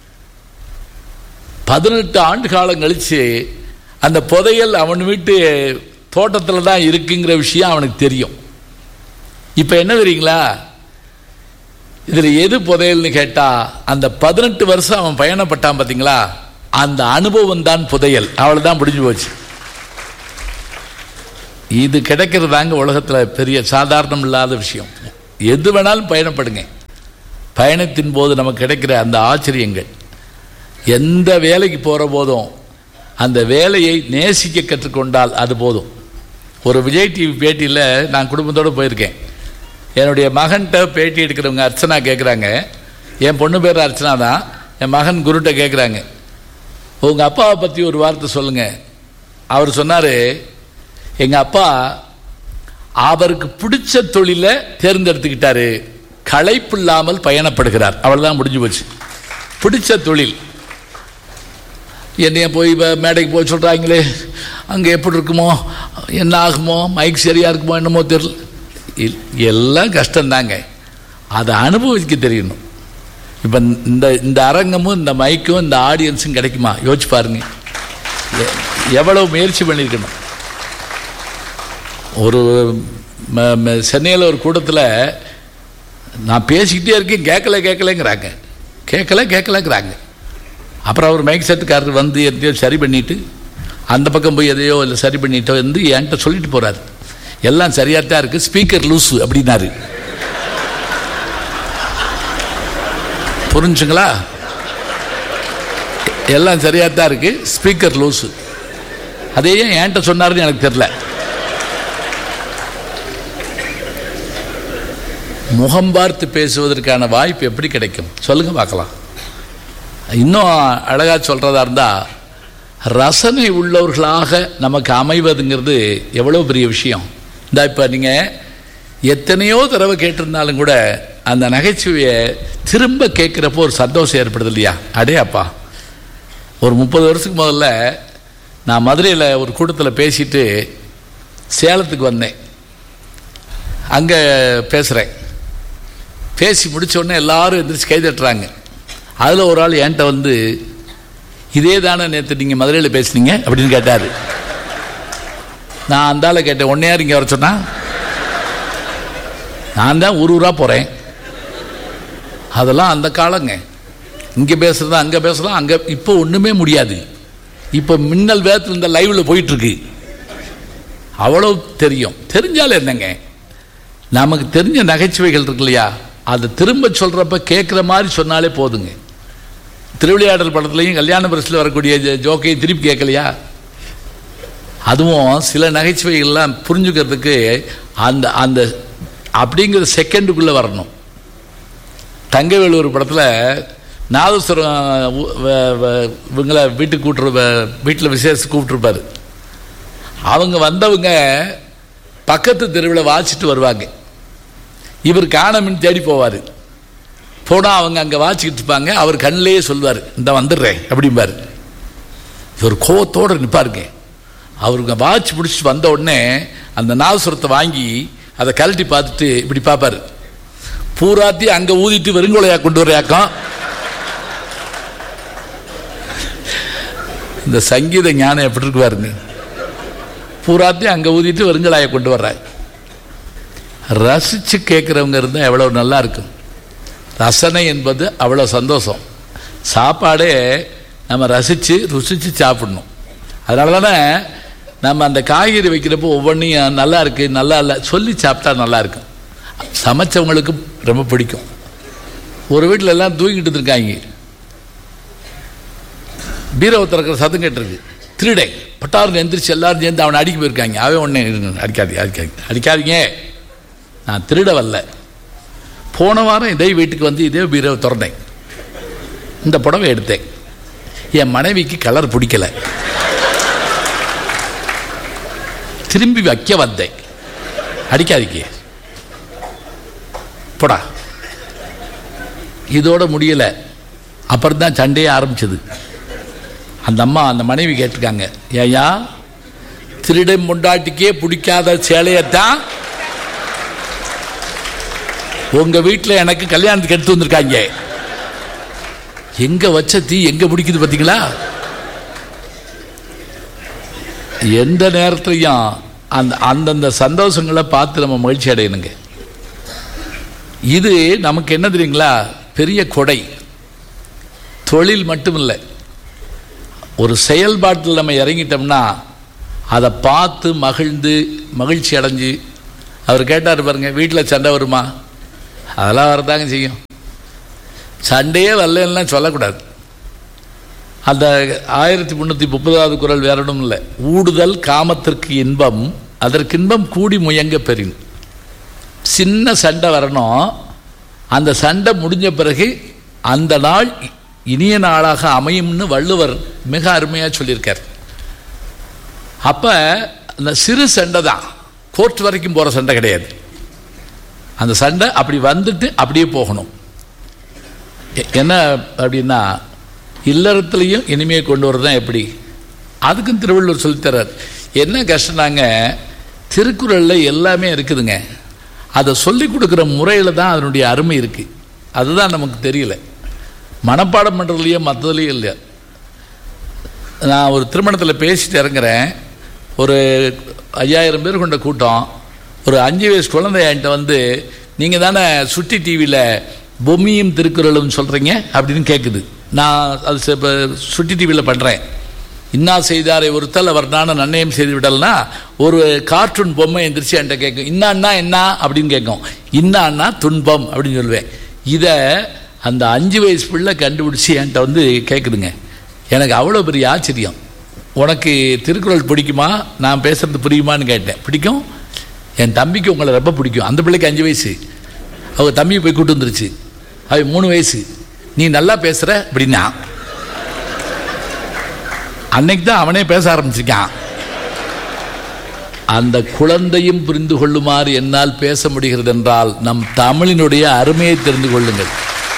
பதினெட்டு ஆண்டு காலம் கழித்து அந்த புதையல் அவன் வீட்டு தோட்டத்தில் தான் இருக்குங்கிற விஷயம் அவனுக்கு தெரியும் இப்போ என்ன தெரியுங்களா இதில் எது புதையல்னு கேட்டால் அந்த பதினெட்டு வருஷம் அவன் பயணப்பட்டான் பார்த்தீங்களா அந்த அனுபவம் தான் புதையல் அவ்வளோதான் முடிஞ்சு போச்சு இது கிடைக்கிறதாங்க உலகத்தில் பெரிய சாதாரணம் இல்லாத விஷயம் எது வேணாலும் பயணப்படுங்க பயணத்தின் போது நமக்கு கிடைக்கிற அந்த ஆச்சரியங்கள் எந்த வேலைக்கு போகிற போதும் அந்த வேலையை நேசிக்க கற்றுக்கொண்டால் அது போதும் ஒரு விஜய் டிவி பேட்டியில் நான் குடும்பத்தோடு போயிருக்கேன் என்னுடைய மகன்கிட்ட பேட்டி எடுக்கிறவங்க அர்ச்சனா கேட்குறாங்க என் பொண்ணு பேர் அர்ச்சனா தான் என் மகன் குருட்ட கேட்குறாங்க உங்கள் அப்பாவை பற்றி ஒரு வார்த்தை சொல்லுங்கள் அவர் சொன்னார் எங்கள் அப்பா அவருக்கு பிடிச்ச தொழிலை தேர்ந்தெடுத்துக்கிட்டாரு களைப்பு இல்லாமல் பயணப்படுகிறார் அவ்வளோதான் முடிஞ்சு போச்சு பிடிச்ச தொழில் என்னைய போய் இப்போ மேடைக்கு போய் சொல்கிறாங்களே அங்கே எப்படி இருக்குமோ என்ன ஆகுமோ மைக் சரியாக இருக்குமோ என்னமோ தெரியல இல்- எல்லாம் கஷ்டம்தாங்க அதை அனுபவிக்க தெரியணும் இப்போ இந்த இந்த அரங்கமும் இந்த மைக்கும் இந்த ஆடியன்ஸும் கிடைக்குமா யோசிச்சு பாருங்க எ- எவ்வளவு முயற்சி பண்ணியிருக்கணும் ஒரு சென்னையில் ஒரு கூட்டத்தில் நான் பேசிக்கிட்டே இருக்கேன் கேட்கல கேட்கலங்கிறாங்க கேட்கல கேட்கலங்கிறாங்க அப்புறம் அவர் மைக் செட்டுக்காரர் வந்து எதையோ சரி பண்ணிட்டு அந்த பக்கம் போய் எதையோ இல்லை சரி பண்ணிட்டோ வந்து என்கிட்ட சொல்லிட்டு போறாரு எல்லாம் சரியாக தான் இருக்குது ஸ்பீக்கர் லூஸு அப்படின்னாரு புரிஞ்சுங்களா எல்லாம் சரியாக தான் இருக்குது ஸ்பீக்கர் லூஸு அதே ஏன் என்கிட்ட சொன்னாருன்னு எனக்கு தெரில முகம் பார்த்து பேசுவதற்கான வாய்ப்பு எப்படி கிடைக்கும் சொல்லுங்க பார்க்கலாம் இன்னும் அழகா சொல்றதா இருந்தா ரசனை உள்ளவர்களாக நமக்கு அமைவதுங்கிறது எவ்வளோ பெரிய விஷயம் இந்த இப்போ நீங்கள் எத்தனையோ தடவை கேட்டிருந்தாலும் கூட அந்த நகைச்சுவையை திரும்ப கேட்குறப்போ ஒரு சந்தோஷம் ஏற்படுது இல்லையா அடே அப்பா ஒரு முப்பது வருஷத்துக்கு முதல்ல நான் மதுரையில் ஒரு கூட்டத்தில் பேசிட்டு சேலத்துக்கு வந்தேன் அங்கே பேசுகிறேன் பேசி முடிச்ச உடனே எல்லாரும் எந்திரிச்சு கை தட்டுறாங்க அதில் ஒரு ஆள் என்கிட்ட வந்து இதே தானே நேற்று நீங்கள் மதுரையில் பேசுனீங்க அப்படின்னு கேட்டார் நான் அந்த ஆளை கேட்டேன் ஒன்னே யார் இங்கே வர சொன்னா நான் தான் ஊர் ஊராக போகிறேன் அதெல்லாம் அந்த காலங்க இங்கே பேசுறது அங்கே பேசலாம் அங்கே இப்போ ஒன்றுமே முடியாது இப்போ மின்னல் வேகத்தில் இந்த லைவில் போயிட்டுருக்கு அவ்வளோ தெரியும் தெரிஞ்சாலும் என்னங்க நமக்கு தெரிஞ்ச நகைச்சுவைகள் இருக்கு இல்லையா அதை திரும்ப சொல்கிறப்ப கேட்குற மாதிரி சொன்னாலே போதுங்க திருவிளையாடல் படத்துலையும் கல்யாண பரிசில் வரக்கூடிய ஜ- ஜோக்கையும் திருப்பி கேட்கலையா அதுவும் சில நகைச்சுவைகள்லாம் புரிஞ்சுக்கிறதுக்கு அந்த அந்த அப்படிங்கிற செகண்டுக்குள்ளே வரணும் தங்கவேலு ஒரு படத்தில் நாதஸ்வரம் உ- வ- வ- இவங்கள வீட்டுக்கு கூட்டுரு வீட்டில் விசேஷத்துக்கு கூப்பிட்டுருப்பாரு அவங்க வந்தவங்க பக்கத்து தெருவில் வாசிட்டு வருவாங்க இவர் காணமின்னு தேடி போவார் போனால் அவங்க அங்கே வாச்சிக்கிட்டு இருப்பாங்க அவர் கண்ணிலேயே சொல்வார் இந்த வந்துடுறேன் அப்படிம்பாரு இவர் கோவத்தோடு நிற்பாருங்க அவருங்க வாட்ச் பிடிச்சிட்டு வந்த உடனே அந்த நாதசுரத்தை வாங்கி அதை கழட்டி பார்த்துட்டு இப்படி பார்ப்பாரு பூராத்தி அங்கே ஊதிட்டு வெறுங்கொலையா கொண்டு வரையாக்கம் இந்த சங்கீத ஞானம் எப்படி இருக்கு பாருங்க பூராத்தையும் அங்கே ஊதிட்டு வெறுங்கலாயை கொண்டு வர்றாங்க ரசித்து கேட்குறவங்க இருந்தால் எவ்வளோ நல்லா இருக்கும் ரசனை என்பது அவ்வளோ சந்தோஷம் சாப்பாடே நம்ம ரசித்து ருசித்து சாப்பிடணும் அதனால தானே நம்ம அந்த காய்கறி வைக்கிறப்போ ஒவ்வொன்றையும் நல்லா இருக்கு நல்லா இல்லை சொல்லி சாப்பிட்டா நல்லா இருக்கும் சமைச்சவங்களுக்கு ரொம்ப பிடிக்கும் ஒரு வீட்டில் எல்லாம் தூங்கிட்டு இருக்காங்க பீரோ திறக்கிற சத்தம் கேட்டிருக்கு திருடை பட்டாரம் எந்திரிச்சு எல்லாரும் சேர்ந்து அவனை அடிக்க போயிருக்காங்க அவன் ஒன்று அடிக்காதீங்க அடிக்காதீங்க அடிக்காதீங்க நான் திருட வரல போன வாரம் இதே வீட்டுக்கு வந்து இதே பீரோவை திறந்தேன் இந்த புடவை எடுத்தேன் என் மனைவிக்கு கலர் பிடிக்கல திரும்பி வைக்க வந்தேன் அடிக்காதீங்க போடா இதோட முடியல அப்புறம் தான் சண்டையே ஆரம்பிச்சது அந்த அம்மா அந்த மனைவி கேட்டிருக்காங்க ஏயா திருடன் முண்டாட்டிக்கே பிடிக்காத சேலையத்தான் உங்க வீட்டில் எனக்கு கல்யாணத்துக்கு எடுத்து வந்திருக்காங்க எங்க வச்ச தீ எங்க பிடிக்குது பார்த்தீங்களா எந்த நேரத்துலையும் அந்த அந்தந்த சந்தோஷங்களை பார்த்து நம்ம மகிழ்ச்சி அடையணுங்க இது நமக்கு என்ன தெரியுங்களா பெரிய கொடை தொழில் மட்டும் இல்லை ஒரு செயல்பாட்டில் நம்ம இறங்கிட்டோம்னா அதை பார்த்து மகிழ்ந்து மகிழ்ச்சி அடைஞ்சு அவர் கேட்டார் பாருங்க வீட்டில் சண்டை வருமா அதெல்லாம் வரதாங்க செய்யும் சண்டையே வரலன்னா சொல்லக்கூடாது அந்த ஆயிரத்தி முந்நூற்றி முப்பதாவது குரல் வேற ஒன்றும் இல்லை ஊடுதல் காமத்திற்கு இன்பம் அதற்கு இன்பம் கூடி முயங்க பெறின் சின்ன சண்டை வரணும் அந்த சண்டை முடிஞ்ச பிறகு அந்த நாள் இனிய நாளாக அமையும்னு வள்ளுவர் மிக அருமையாக சொல்லியிருக்கார் அப்போ அந்த சிறு சண்டை தான் கோர்ட் வரைக்கும் போகிற சண்டை கிடையாது அந்த சண்டை அப்படி வந்துட்டு அப்படியே போகணும் எ- என்ன அப்படின்னா இல்லறத்துலையும் இனிமையை கொண்டு வரதான் எப்படி அதுக்கும் திருவள்ளுவர் சொல்லித்தரார் என்ன கஷ்டம்னாங்க திருக்குறளில் எல்லாமே இருக்குதுங்க அதை சொல்லி கொடுக்குற முறையில் தான் அதனுடைய அருமை இருக்குது அதுதான் நமக்கு தெரியல மனப்பாடம் பண்ணுறதுலையோ மற்றதுலையும் இல்லை நான் ஒரு திருமணத்தில் பேசிட்டு இறங்குறேன் ஒரு ஐயாயிரம் பேர் கொண்ட கூட்டம் ஒரு அஞ்சு வயசு குழந்தை என்கிட்ட வந்து நீங்கள் தானே சுட்டி டிவியில் பொம்மியும் திருக்குறளும் சொல்கிறீங்க அப்படின்னு கேட்குது நான் அது ச- இப்ப சுட்டி டிவியில் பண்ணுறேன் இன்னா செய்தாரை ஒருத்தல் அவர் நானும் நன்னயம் செய்து விடல்னா ஒரு கார்ட்டூன் பொம்மை எந்திரிச்சு என்கிட்ட கேட்கும் இன்னான்னா என்ன அப்படின்னு கேட்கும் இன்னான்னா துன்பம் அப்படின்னு சொல்லுவேன் இதை அந்த அஞ்சு வயசு பிள்ளை கண்டுபிடிச்சி என்கிட்ட வந்து கேட்குதுங்க எனக்கு அவ்வளோ பெரிய ஆச்சரியம் உனக்கு திருக்குறள் பிடிக்குமா நான் பேசுறது புரியுமான்னு கேட்டேன் பிடிக்கும் என் தம்பிக்கு உங்களை ரொம்ப பிடிக்கும் அந்த பிள்ளைக்கு அஞ்சு வயசு அவங்க தம்பியை போய் கூட்டு வந்துருச்சு அவ மூணு வயசு நீ நல்லா பேசுற அப்படின்னா அன்னைக்கு தான் அவனே பேச ஆரம்பிச்சிருக்கான் அந்த குழந்தையும் புரிந்து கொள்ளுமாறு என்னால் பேச முடிகிறது என்றால் நம் தமிழினுடைய அருமையை தெரிந்து கொள்ளுங்கள்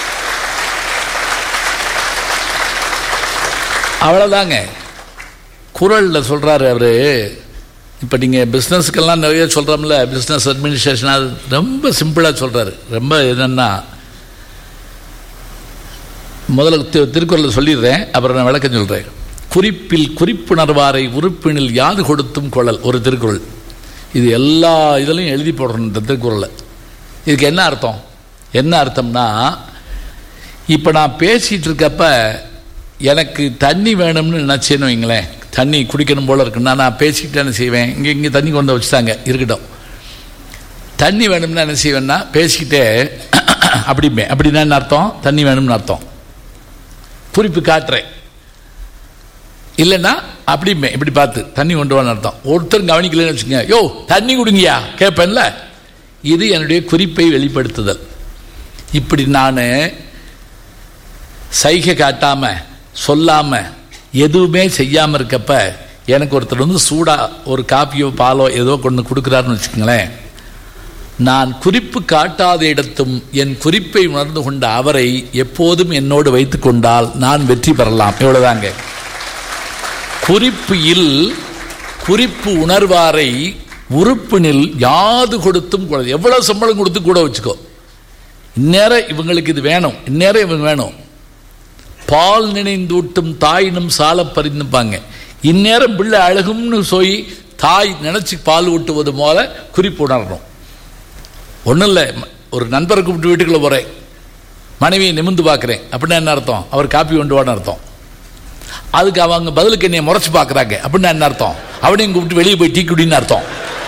அவ்வளோதாங்க குரலில் சொல்கிறாரு அவர் இப்போ நீங்கள் பிஸ்னஸ்க்கெல்லாம் நிறைய சொல்கிறோம்ல பிஸ்னஸ் அட்மினிஸ்ட்ரேஷன் அது ரொம்ப சிம்பிளாக சொல்கிறாரு ரொம்ப என்னென்னா முதல்ல தி- திருக்குறளில் சொல்லிடுறேன் அப்புறம் நான் விளக்கம் சொல்கிறேன் குறிப்பில் குறிப்புணர்வாரை உறுப்பினில் யாது கொடுத்தும் கொள்ளல் ஒரு திருக்குறள் இது எல்லா இதுலையும் எழுதி போடுறோம் இந்த திருக்குறளை இதுக்கு என்ன அர்த்தம் என்ன அர்த்தம்னா இப்போ நான் பேசிகிட்டு இருக்கப்ப எனக்கு தண்ணி வேணும்னு நினச்சேன்னு வைங்களேன் தண்ணி குடிக்கணும் போல இருக்குன்னா நான் பேசிக்கிட்டு என்ன செய்வேன் இங்கே இங்கே தண்ணி கொண்டு வச்சுட்டாங்க இருக்கட்டும் தண்ணி வேணும்னா என்ன செய்வேன்னா பேசிக்கிட்டே அப்படிமே அப்படின்னா என்ன அர்த்தம் தண்ணி வேணும்னு அர்த்தம் குறிப்பு காட்டுறேன் இல்லைன்னா அப்படிமே இப்படி பார்த்து தண்ணி கொண்டு வான்னு அர்த்தம் ஒருத்தர் கவனிக்கலன்னு வச்சுக்கோங்க யோ தண்ணி குடிங்கயா கேட்பேன்ல இது என்னுடைய குறிப்பை வெளிப்படுத்துதல் இப்படி நான் சைகை காட்டாம சொல்லாம எதுவுமே செய்யாம இருக்கப்ப எனக்கு ஒருத்தர் வந்து சூடா ஒரு காப்பியோ பாலோ ஏதோ கொண்டு கொடுக்குறாருன்னு வச்சுக்கோங்களேன் நான் குறிப்பு காட்டாத இடத்தும் என் குறிப்பை உணர்ந்து கொண்ட அவரை எப்போதும் என்னோடு வைத்துக் கொண்டால் நான் வெற்றி பெறலாம் இவ்வளவுதாங்க குறிப்பு இல் குறிப்பு உணர்வாரை உறுப்பினில் யாது கொடுத்தும் கூட எவ்வளவு சம்பளம் கொடுத்து கூட வச்சுக்கோ இந்நேரம் இவங்களுக்கு இது வேணும் இந்நேரம் இவங்க வேணும் பால் நினைந்தூட்டும் தாயினும் சால பறிந்துப்பாங்க இந்நேரம் பிள்ளை அழகும்னு சொல்லி தாய் நினைச்சு பால் ஊட்டுவது போல குறிப்பு உணரணும் ஒன்றும் இல்லை ஒரு நண்பரை கூப்பிட்டு வீட்டுக்குள்ள போகிறேன் மனைவியை நிமிந்து பார்க்குறேன் அப்படின்னா என்ன அர்த்தம் அவர் காப்பி கொண்டு வான்னு அர்த்தம் அதுக்கு அவங்க பதிலுக்கு என்னை முறைச்சு பார்க்குறாங்க அப்படின்னா என்ன அர்த்தம் அவனையும் கூப்பிட்டு வெளியே போய் டீ குடின்னு அர்த்தம்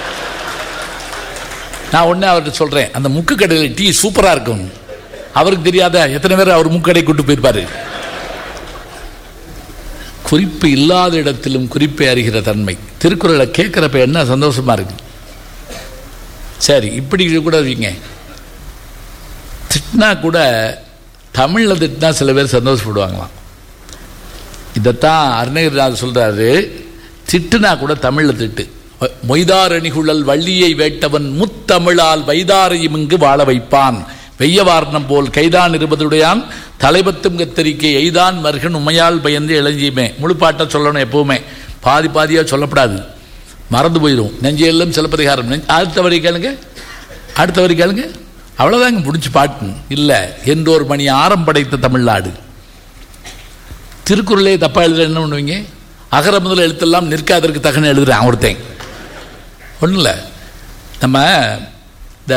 நான் உடனே அவர்கிட்ட சொல்கிறேன் அந்த முக்கு கடையில் டீ சூப்பராக இருக்கும் அவருக்கு தெரியாத எத்தனை பேர் அவர் முக்கடை கூட்டு போயிருப்பாரு குறிப்பு இல்லாத இடத்திலும் குறிப்பை அறிகிற தன்மை திருக்குறளை கேட்குறப்ப என்ன சந்தோஷமா இருக்கு சரி இப்படி கூட இருக்கீங்க திட்டினா கூட தமிழில் திட்டினா சில பேர் சந்தோஷப்படுவாங்களாம் இதைத்தான் அருணகிரிநாதர் சொல்றாரு திட்டுனா கூட தமிழில் திட்டு மொய்தார் அணிகுழல் வள்ளியை வேட்டவன் முத்தமிழால் வைதாரையும் இங்கு வாழ வைப்பான் வெய்யவார்ணம் போல் கைதான் இருபதுடையான் தலைபத்தும் கத்தரிக்கை எய்தான் மருகன் உமையால் பயந்து இளஞ்சியுமே முழுப்பாட்டை சொல்லணும் எப்பவுமே பாதி பாதியாக சொல்லப்படாது மறந்து போயிடும் நெஞ்சையெல்லாம் சிலப்பதிகாரம் நெஞ்ச அடுத்த வரி கேளுங்க அடுத்த வரி கேளுங்க அவ்வளோதாங்க முடிச்சு பாட்டு இல்லை என்றோர் மணி ஆரம் படைத்த தமிழ்நாடு திருக்குறளே தப்பாக எழுதுற என்ன பண்ணுவீங்க அகர முதல் எழுத்தெல்லாம் நிற்காதற்கு தகன எழுதுறேன் ஒருத்தன் ஒன்றும் இல்லை நம்ம இந்த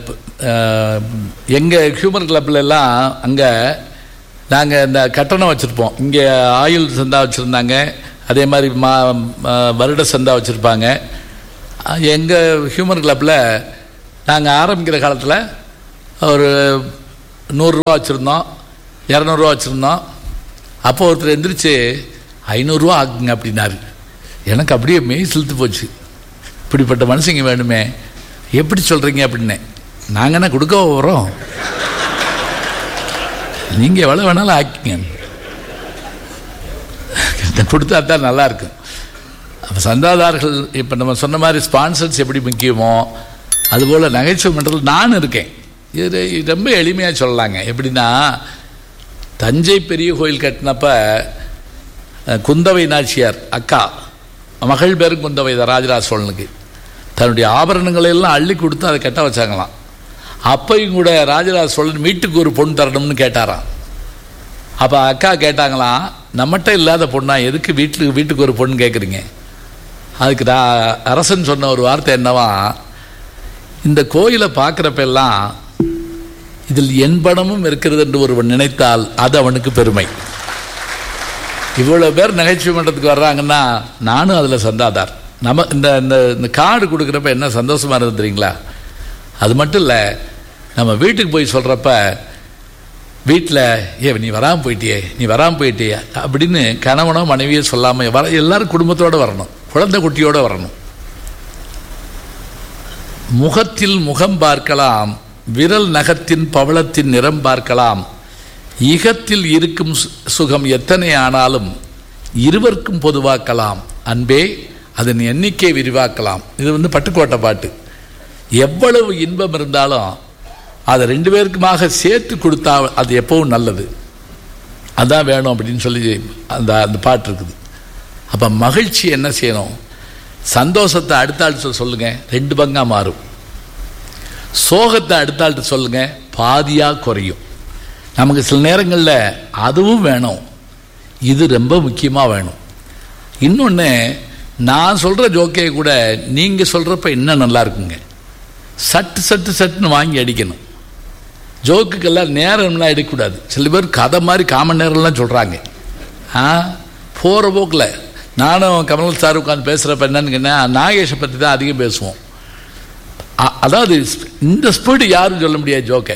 எங்கள் ஹியூமன் கிளப்ல எல்லாம் அங்கே நாங்கள் இந்த கட்டணம் வச்சுருப்போம் இங்கே ஆயுள் சந்தா வச்சுருந்தாங்க அதே மாதிரி மா ம- வருட சந்தா வச்சுருப்பாங்க எங்கள் ஹியூமன் கிளப்பில் நாங்கள் ஆரம்பிக்கிற காலத்தில் ஒரு நூறுரூவா வச்சுருந்தோம் இரநூறுவா வச்சுருந்தோம் அப்போ ஒருத்தர் எந்திரிச்சு ஐநூறுரூவா ஆக்குங்க அப்படின்னாரு எனக்கு அப்படியே மெய் செலுத்து போச்சு இப்படிப்பட்ட மனுஷங்க வேணுமே எப்படி சொல்கிறீங்க அப்படின்னேன் நாங்கள் என்ன கொடுக்க வரோம் நீங்கள் எவ்வளோ வேணாலும் ஆக்கிங்க கொடுத்தா தான் நல்லா இருக்கும் அப்போ சந்தாதாரர்கள் இப்போ நம்ம சொன்ன மாதிரி ஸ்பான்சர்ஸ் எப்படி முக்கியமோ அதுபோல் நகைச்சுவை மன்றத்தில் நானும் இருக்கேன் இது இது ரொம்ப எளிமையாக சொல்லலாங்க எப்படின்னா தஞ்சை பெரிய கோயில் கட்டினப்ப அஹ், குந்தவை நாச்சியார் அக்கா மகள் பேரும் குந்தவை தான் ராஜராஜ சோழனுக்கு தன்னுடைய ஆபரணங்களை எல்லாம் அள்ளி கொடுத்து அதை கட்ட வச்சாங்களாம் அப்பையும் கூட ராஜராஜ சோழன் வீட்டுக்கு ஒரு பொண்ணு தரணும்னு கேட்டாராம் அப்போ அக்கா கேட்டாங்களாம் நம்மகிட்ட இல்லாத பொண்ணா எதுக்கு வீட்டுக்கு வீட்டுக்கு ஒரு பொண்ணு கேட்குறீங்க அதுக்கு ரா- அரசன் சொன்ன ஒரு வார்த்தை என்னவா இந்த கோயிலை பார்க்குறப்ப எல்லாம் இதில் என் பணமும் இருக்கிறது என்று ஒருவன் நினைத்தால் அது அவனுக்கு பெருமை இவ்வளோ பேர் நகைச்சுவை மன்றத்துக்கு வர்றாங்கன்னா நானும் அதில் சந்தாதார் நம்ம இந்த இந்த இந்த கார்டு கொடுக்குறப்ப என்ன சந்தோஷமாக இருந்தது தெரியுங்களா அது மட்டும் இல்லை நம்ம வீட்டுக்கு போய் சொல்கிறப்ப வீட்டில் ஏ நீ வராமல் போயிட்டியே நீ வராமல் போயிட்டியே அப்படின்னு கணவனோ மனைவியோ சொல்லாமல் வர எல்லாரும் குடும்பத்தோடு வரணும் குழந்தை குட்டியோடு வரணும் முகத்தில் முகம் பார்க்கலாம் விரல் நகத்தின் பவளத்தின் நிறம் பார்க்கலாம் இகத்தில் இருக்கும் சு- சுகம் எத்தனை ஆனாலும் இருவருக்கும் பொதுவாக்கலாம் அன்பே அதன் எண்ணிக்கை விரிவாக்கலாம் இது வந்து பட்டுக்கோட்டை பாட்டு எவ்வளவு இன்பம் இருந்தாலும் அதை ரெண்டு பேருக்குமாக சேர்த்து கொடுத்தா அது எப்பவும் நல்லது அதான் வேணும் அப்படின்னு சொல்லி அந்த அந்த பாட்டு இருக்குது அப்போ மகிழ்ச்சி என்ன செய்யணும் சந்தோஷத்தை அடுத்த ஆள் சொல் சொல்லுங்க ரெண்டு பங்கா மாறும் சோகத்தை அடுத்த ஆள்கிட்ட சொல்லுங்க பாதியாக குறையும் நமக்கு சில நேரங்களில் அதுவும் வேணும் இது ரொம்ப முக்கியமாக வேணும் இன்னொன்று நான் சொல்கிற ஜோக்கே கூட நீங்கள் சொல்கிறப்ப இன்னும் நல்லா இருக்குங்க சட்டு சட்டு சட்டுன்னு வாங்கி அடிக்கணும் ஜோக்குக்கெல்லாம் நேரம்லாம் எடுக்கக்கூடாது சில பேர் கதை மாதிரி காமன் நேரம்லாம் சொல்கிறாங்க ஆ போகிற போக்கில் நானும் கமல் சார் உட்காந்து பேசுகிறப்ப என்னன்னு கேட்டால் நாகேஷை பற்றி தான் அதிகம் பேசுவோம் அ- அதாவது இந்த ஸ்பீடு யாரும் சொல்ல முடியாது ஜோக்கை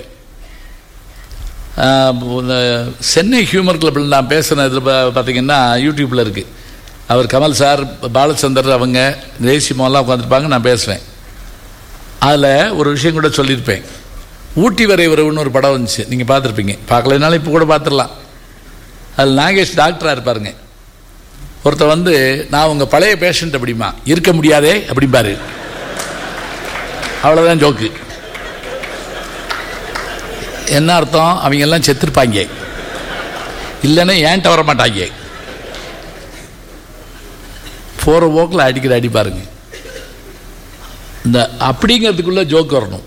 ஆஹ் இந்த சென்னை ஹியூமர் கிளப்பில் நான் பேசுன இதில் பார்த்தீங்கன்னா யூடியூப்பில் இருக்குது அவர் கமல் சார் பாலச்சந்தர் அவங்க தேசியமெல்லாம் உட்காந்துருப்பாங்க நான் பேசுவேன் அதில் ஒரு விஷயம் கூட சொல்லியிருப்பேன் ஊட்டி வரை உறவுன்னு ஒரு படம் வந்துச்சு நீங்கள் பார்த்துருப்பீங்க பார்க்கலனாலும் இப்போ கூட பார்த்துடலாம் அதில் நாகேஷ் டாக்டராக இருப்பாருங்க ஒருத்தர் வந்து நான் உங்கள் பழைய பேஷண்ட் அப்படிமா இருக்க முடியாதே அப்படிம்பாரு அவ்வளோதான் ஜோக்கு என்ன அர்த்தம் அவங்க எல்லாம் செத்துருப்பாங்க இல்லைன்னா ஏன்ட்ட வர மாட்டாங்க போகிற போக்கில் அடிக்கிற அடி பாருங்க இந்த அப்படிங்கிறதுக்குள்ள ஜோக் வரணும்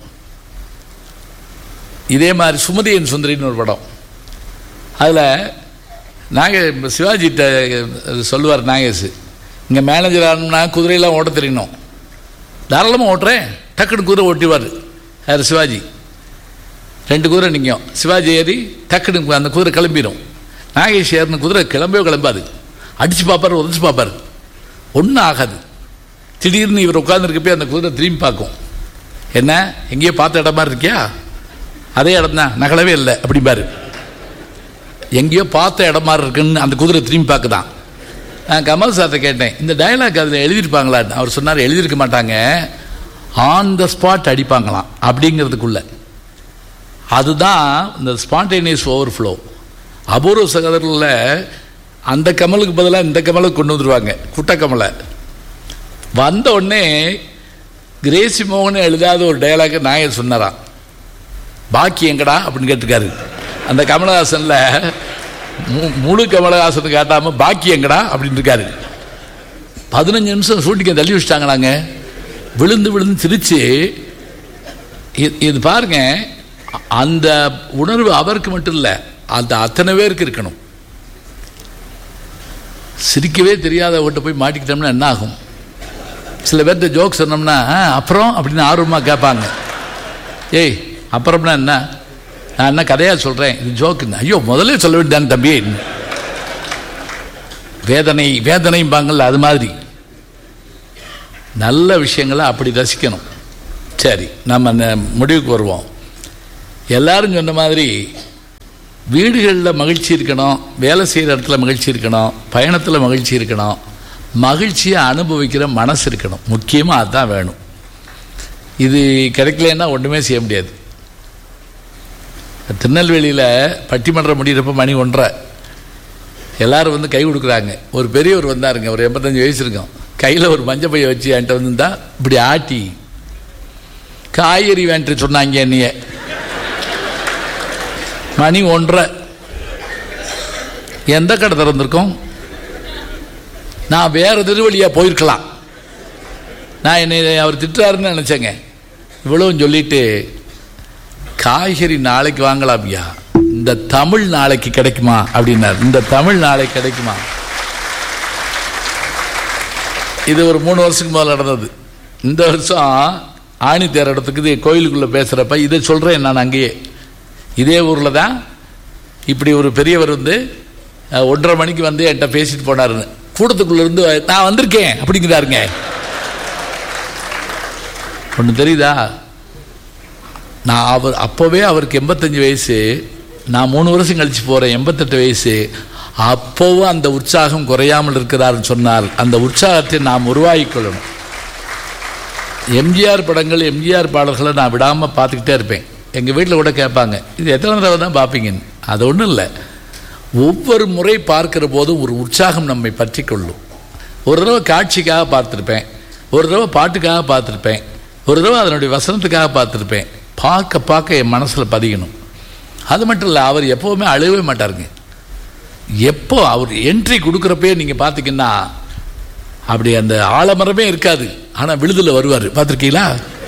இதே மாதிரி சுமதியன் சுந்தரின்னு ஒரு படம் அதில் நாங்கள் சிவாஜிட்ட சொல்லுவார் நாகேஷ் இங்கே மேனேஜர் ஆகணும்னா குதிரையெல்லாம் ஓட்ட தெரியணும் தாராளமாக ஓட்டுறேன் டக்குன்னு குதிரை ஓட்டிவார் யார் சிவாஜி ரெண்டு குதிரை நிற்கும் சிவாஜி ஏறி டக்குன்னு அந்த குதிரை கிளம்பிடும் நாகேஷ் ஏறின குதிரை கிளம்பவே கிளம்பாது அடித்து பார்ப்பார் உதச்சி பார்ப்பார் ஒன்றும் ஆகாது திடீர்னு இவர் உட்காந்துருக்கப்பே அந்த குதிரை திரும்பி பார்க்கும் என்ன எங்கேயோ பார்த்த இடம் மாதிரி இருக்கியா அதே இடம் தான் நகலவே இல்லை அப்படிம்பாரு எங்கேயோ பார்த்த இடம் மாதிரி இருக்குன்னு அந்த குதிரை திரும்பி பார்க்குதான் நான் கமல் சார்ட்ட கேட்டேன் இந்த டயலாக் அதில் எழுதியிருப்பாங்களான்னு அவர் சொன்னார் எழுதியிருக்க மாட்டாங்க ஆன் த ஸ்பாட் அடிப்பாங்களாம் அப்படிங்கிறதுக்குள்ள அதுதான் இந்த ஸ்பான்டேனியஸ் ஓவர்ஃப்ளோ அபூர்வ சகோதரில் அந்த கமலுக்கு பதிலாக இந்த கமலுக்கு கொண்டு வந்துருவாங்க குட்ட கமலை வந்த உடனே கிரேசி மோகன் எழுதாத ஒரு டயலாக் நாயர் சொன்னாராம் பாக்கி எங்கடா அப்படின்னு கேட்டிருக்காரு அந்த கமலஹாசனில் மு- முழு கமலஹாசன் காட்டாமல் பாக்கி எங்கடா அப்படின்னு இருக்காரு பதினஞ்சு நிமிஷம் ஷூட்டிங்கை தள்ளி வச்சிட்டாங்களாங்க விழுந்து விழுந்து சிரிச்சு இ- இது பாருங்க அ- அந்த உணர்வு அவருக்கு மட்டும் இல்லை அந்த அத்தனை பேருக்கு இருக்கணும் சிரிக்கவே தெரியாதவர்கிட்ட போய் மாட்டிக்கிட்டோம்னா என்ன ஆகும் சில பேர்த்த ஜோக் சொன்னோம்னா "ஆ, அப்புறம் அப்படின்னு ஆர்வமாக கேட்பாங்க ஏய் அப்புறம்னா என்ன நான் என்ன கதையாக சொல்கிறேன் இது ஜோக்குன்னு ஐயோ முதல்ல சொல்ல வேண்டியதானே தம்பி வேதனை வேதனைம்பாங்கள்ல அது மாதிரி நல்ல விஷயங்களை அப்படி ரசிக்கணும் சரி நம்ம அந்த முடிவுக்கு வருவோம் எல்லாரும் சொன்ன மாதிரி வீடுகளில் மகிழ்ச்சி இருக்கணும் வேலை செய்கிற இடத்துல மகிழ்ச்சி இருக்கணும் பயணத்தில் மகிழ்ச்சி இருக்கணும் மகிழ்ச்சியை அனுபவிக்கிற மனசு இருக்கணும் முக்கியமாக அதுதான் வேணும் இது கிடைக்கலன்னா ஒன்றுமே செய்ய முடியாது திருநெல்வேலியில் பட்டிமன்றம் முடிகிறப்ப மணி ஒன்றரை எல்லாரும் வந்து கை கொடுக்குறாங்க ஒரு பெரியவர் வந்தாருங்க ஒரு எண்பத்தஞ்சு வயசு இருக்கும் கையில் ஒரு மஞ்சள் பைய வச்சு என்கிட்ட வந்துருந்தா இப்படி ஆட்டி காய்கறி வேண்ட்டு சொன்னாங்க என்னைய மணி ஒன்றரை எந்த கடை திறந்திருக்கோம் நான் வேற திருவழியாக போயிருக்கலாம் நான் என்னை அவர் திட்டுறாருன்னு நினச்சேங்க இவ்வளவும் சொல்லிட்டு காய்கறி நாளைக்கு வாங்கலாம் ஐயா இந்த தமிழ் நாளைக்கு கிடைக்குமா அப்படின்னார் இந்த தமிழ் நாளைக்கு கிடைக்குமா இது ஒரு மூணு வருஷத்துக்கு முதல்ல நடந்தது இந்த வருஷம் ஆணி தேர் இடத்துக்கு இது கோயிலுக்குள்ளே பேசுகிறப்ப இதை சொல்கிறேன் நான் அங்கேயே இதே ஊரில் தான் இப்படி ஒரு பெரியவர் வந்து அஹ், ஒன்றரை மணிக்கு வந்து என்கிட்ட பேசிட்டு போனாருன்னு கூட்டத்துக்குள்ள இருந்து நான் வந்திருக்கேன் அப்படிங்கிறாருங்க ஒன்று தெரியுதா நான் அவர் அப்போவே அவருக்கு எண்பத்தஞ்சு வயசு நான் மூணு வருஷம் கழிச்சு போகிறேன் எண்பத்தெட்டு வயசு அப்போவும் அந்த உற்சாகம் குறையாமல் இருக்கிறாருன்னு சொன்னால் அந்த உற்சாகத்தை நாம் உருவாக்கிக் கொள்ளணும் எம்ஜிஆர் படங்கள் எம்ஜிஆர் பாடல்களை நான் விடாமல் பார்த்துக்கிட்டே இருப்பேன் எங்கள் வீட்டில் கூட கேட்பாங்க இது எத்தனை தடவை தான் பார்ப்பீங்கன்னு அது ஒன்றும் இல்லை ஒவ்வொரு முறை பார்க்கிற போதும் ஒரு உற்சாகம் நம்மை பற்றி கொள்ளும் ஒரு தடவை காட்சிக்காக பார்த்துருப்பேன் ஒரு தடவை பாட்டுக்காக பார்த்துருப்பேன் ஒரு தடவை அதனுடைய வசனத்துக்காக பார்த்துருப்பேன் பார்க்க பார்க்க என் மனசில் பதியணும் அது மட்டும் இல்லை அவர் எப்போவுமே அழுகவே மாட்டாருங்க எப்போ அவர் என்ட்ரி கொடுக்குறப்பே நீங்கள் பார்த்தீங்கன்னா அப்படி அந்த ஆலமரமே இருக்காது ஆனால் விழுதில் வருவார் பார்த்துருக்கீங்களா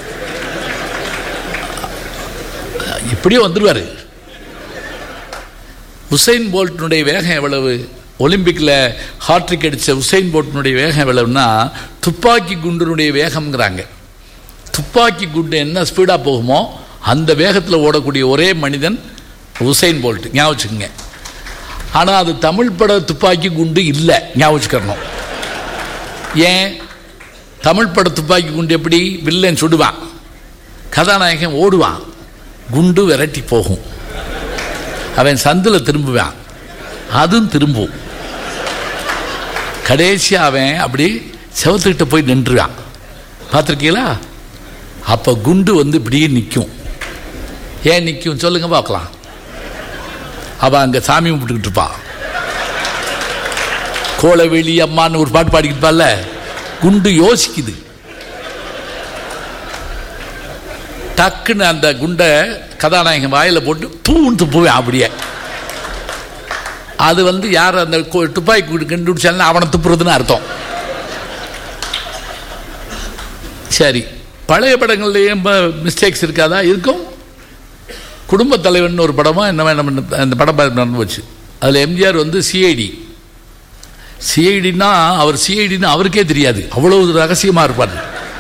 இப்படியே வந்துடுவார் உசைன் போல்ட்டினுடைய வேகம் எவ்வளவு ஒலிம்பிக்கில் ஹாட்ரிக் அடித்த உசைன் போல்ட்டினுடைய வேகம் எவ்வளவுன்னா துப்பாக்கி குண்டினுடைய வேகம்ங்கிறாங்க துப்பாக்கி குண்டு என்ன ஸ்பீடாக போகுமோ அந்த வேகத்தில் ஓடக்கூடிய ஒரே மனிதன் உசைன் போல்ட் ஞாபகம் வச்சுக்கோங்க ஆனால் அது தமிழ் பட துப்பாக்கி குண்டு இல்லை ஞாபகம் வச்சுக்கணும் ஏன் தமிழ் பட துப்பாக்கி குண்டு எப்படி வில்லன் சுடுவான் கதாநாயகன் ஓடுவான் குண்டு விரட்டி போகும் அவன் சந்தில் திரும்புவான் அதுவும் திரும்பும் கடைசியாக அவன் அப்படி செவத்துக்கிட்ட போய் நின்றுவான் பார்த்துருக்கீங்களா அப்போ குண்டு வந்து இப்படியே நிற்கும் ஏன் நிற்கும் சொல்லுங்க பார்க்கலாம் அவன் அங்கே சாமி கும்பிட்டுக்கிட்டு இருப்பான் கோலவெளி அம்மான்னு ஒரு பாட்டு பாடிக்கிட்டு இருப்பான்ல குண்டு யோசிக்குது டக்குன்னு அந்த குண்டை கதாநாயகன் வாயில் போட்டு பூன்னு துப்புவேன் அப்படியே அது வந்து யார் அந்த கொ- துப்பாக்கி குண்டு கண்டுபிடிச்சாலும் அவனை துப்புறதுன்னு அர்த்தம் சரி பழைய படங்கள்லேயும் மிஸ்டேக்ஸ் இருக்காதா இருக்கும் குடும்ப தலைவன் ஒரு படமா என்ன வேணும் அந்த படம் நடந்து போச்சு அதில் எம்ஜிஆர் வந்து சிஐடி சிஐடினா அவர் சிஐடின்னு அவருக்கே தெரியாது அவ்வளவு ரகசியமாக இருப்பார்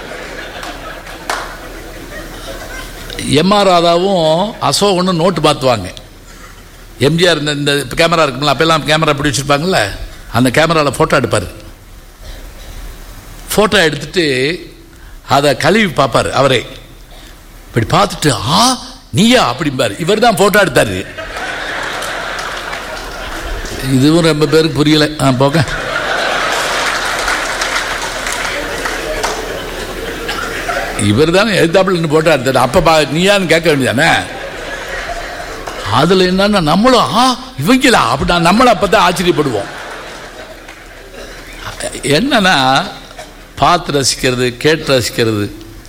எம்ஆர் ராதாவும் அசோகனும் நோட்டு மாற்றுவாங்க எம்ஜிஆர் இந்த இந்த கேமரா இருக்குங்களா அப்பெல்லாம் கேமரா பிடி வச்சுருப்பாங்கல்ல அந்த கேமராவில் ஃபோட்டோ எடுப்பார் ஃபோட்டோ எடுத்துட்டு அதை கழுவி பார்ப்பார் அவரே இப்படி பார்த்துட்டு ஆ நீயா அப்படிம்பார் இவர் தான் ஃபோட்டோ எடுத்தார் இதுவும் ரொம்ப பேருக்கு புரியல ஆ போக இவர் தானே எழுத்தாப்புல போட்டோ எடுத்தார் அப்போ பா நீயான்னு கேட்க வேண்டியதானே அதில் என்னன்னா நம்மளும் ஆ இவங்களா அப்படி நம்மளும் அப்போ தான் ஆச்சரியப்படுவோம் என்னன்னா பார்த்து ரசிக்கிறது கேட்டு ரசிக்கிறது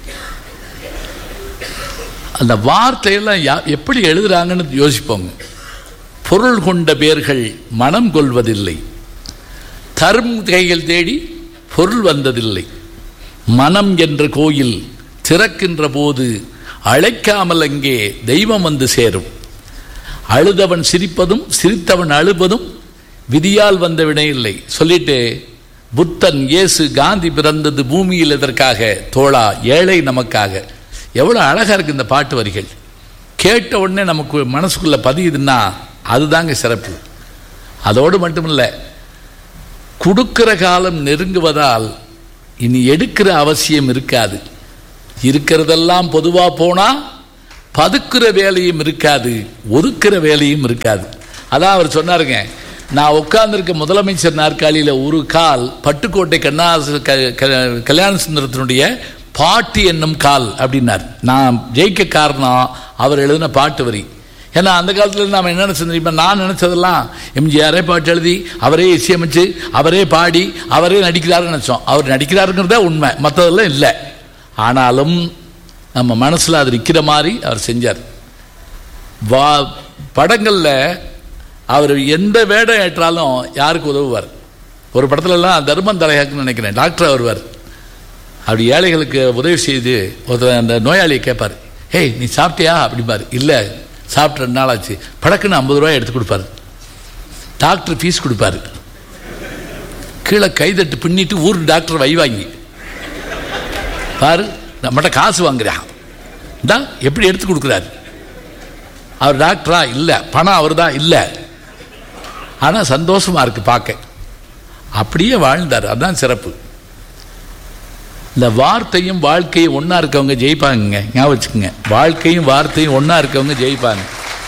அந்த வார்த்தையெல்லாம் யா- எப்படி எழுதுறாங்கன்னு யோசிப்போங்க பொருள் கொண்ட பேர்கள் மனம் கொள்வதில்லை தரும் கைகள் தேடி பொருள் வந்ததில்லை மனம் என்ற கோயில் திறக்கின்ற போது அழைக்காமல் அங்கே தெய்வம் வந்து சேரும் அழுதவன் சிரிப்பதும் சிரித்தவன் அழுவதும் விதியால் வந்த வினை இல்லை சொல்லிட்டு புத்தன் இயேசு காந்தி பிறந்தது பூமியில் எதற்காக தோழா ஏழை நமக்காக எவ்வளோ அழகா இருக்கு இந்த பாட்டு வரிகள் கேட்ட உடனே நமக்கு மனசுக்குள்ள பதியுதுன்னா அதுதாங்க சிறப்பு அதோடு மட்டுமில்லை கொடுக்கிற காலம் நெருங்குவதால் இனி எடுக்கிற அவசியம் இருக்காது இருக்கிறதெல்லாம் பொதுவாக போனால் பதுக்குற வேலையும் இருக்காது ஒதுக்குற வேலையும் இருக்காது அதான் அவர் சொன்னாருங்க நான் உட்கார்ந்திருக்க முதலமைச்சர் நாற்காலியில் ஒரு கால் பட்டுக்கோட்டை கண்ணாசு க க- கல்யாண சுந்தரத்தினுடைய பாட்டு என்னும் கால் அப்படின்னார் நான் ஜெயிக்க காரணம் அவர் எழுதின பாட்டு வரி ஏன்னா அந்த காலத்தில் நாம் என்ன நினச்சோம் தெரியுமா நான் நினச்சதெல்லாம் எம்ஜிஆரே பாட்டு எழுதி அவரே இசையமைச்சு அவரே பாடி அவரே நடிக்கிறாருன்னு நினச்சோம் அவர் நடிக்கிறாருங்கிறதே உண்மை மற்றதெல்லாம் இல்லை ஆனாலும் நம்ம மனசில் அது நிற்கிற மாதிரி அவர் செஞ்சார் வா படங்களில் அவர் எந்த வேடம் ஏற்றாலும் யாருக்கு உதவுவார் ஒரு படத்துலலாம் தர்மம் தலையாக்குன்னு நினைக்கிறேன் டாக்டர் வருவார் அப்படி ஏழைகளுக்கு உதவி செய்து ஒருத்தர் அந்த நோயாளியை கேட்பார் ஏய் நீ சாப்பிட்டியா அப்படிம்பார் இல்லை சாப்பிட்டு ரெண்டு நாள் ஆச்சு படக்குன்னு ஐம்பது ரூபாய் எடுத்து கொடுப்பாரு டாக்டர் ஃபீஸ் கொடுப்பாரு கீழே கைதட்டு பின்னிட்டு ஊர் டாக்டர் வை வாங்கி பாரு நம்மகிட்ட காசு வாங்குறான் இந்தா எப்படி எடுத்து கொடுக்குறாரு அவர் டாக்டரா இல்லை பணம் அவர் தான் இல்லை ஆனால் சந்தோஷமா இருக்கு பார்க்க அப்படியே வாழ்ந்தார் அதான் சிறப்பு இந்த வார்த்தையும் வாழ்க்கையும் ஒன்றா இருக்கவங்க ஜெயிப்பாங்க ஞாபகம் வச்சுக்கோங்க வாழ்க்கையும் வார்த்தையும் ஒன்றா இருக்கவங்க ஜெயிப்பாங்க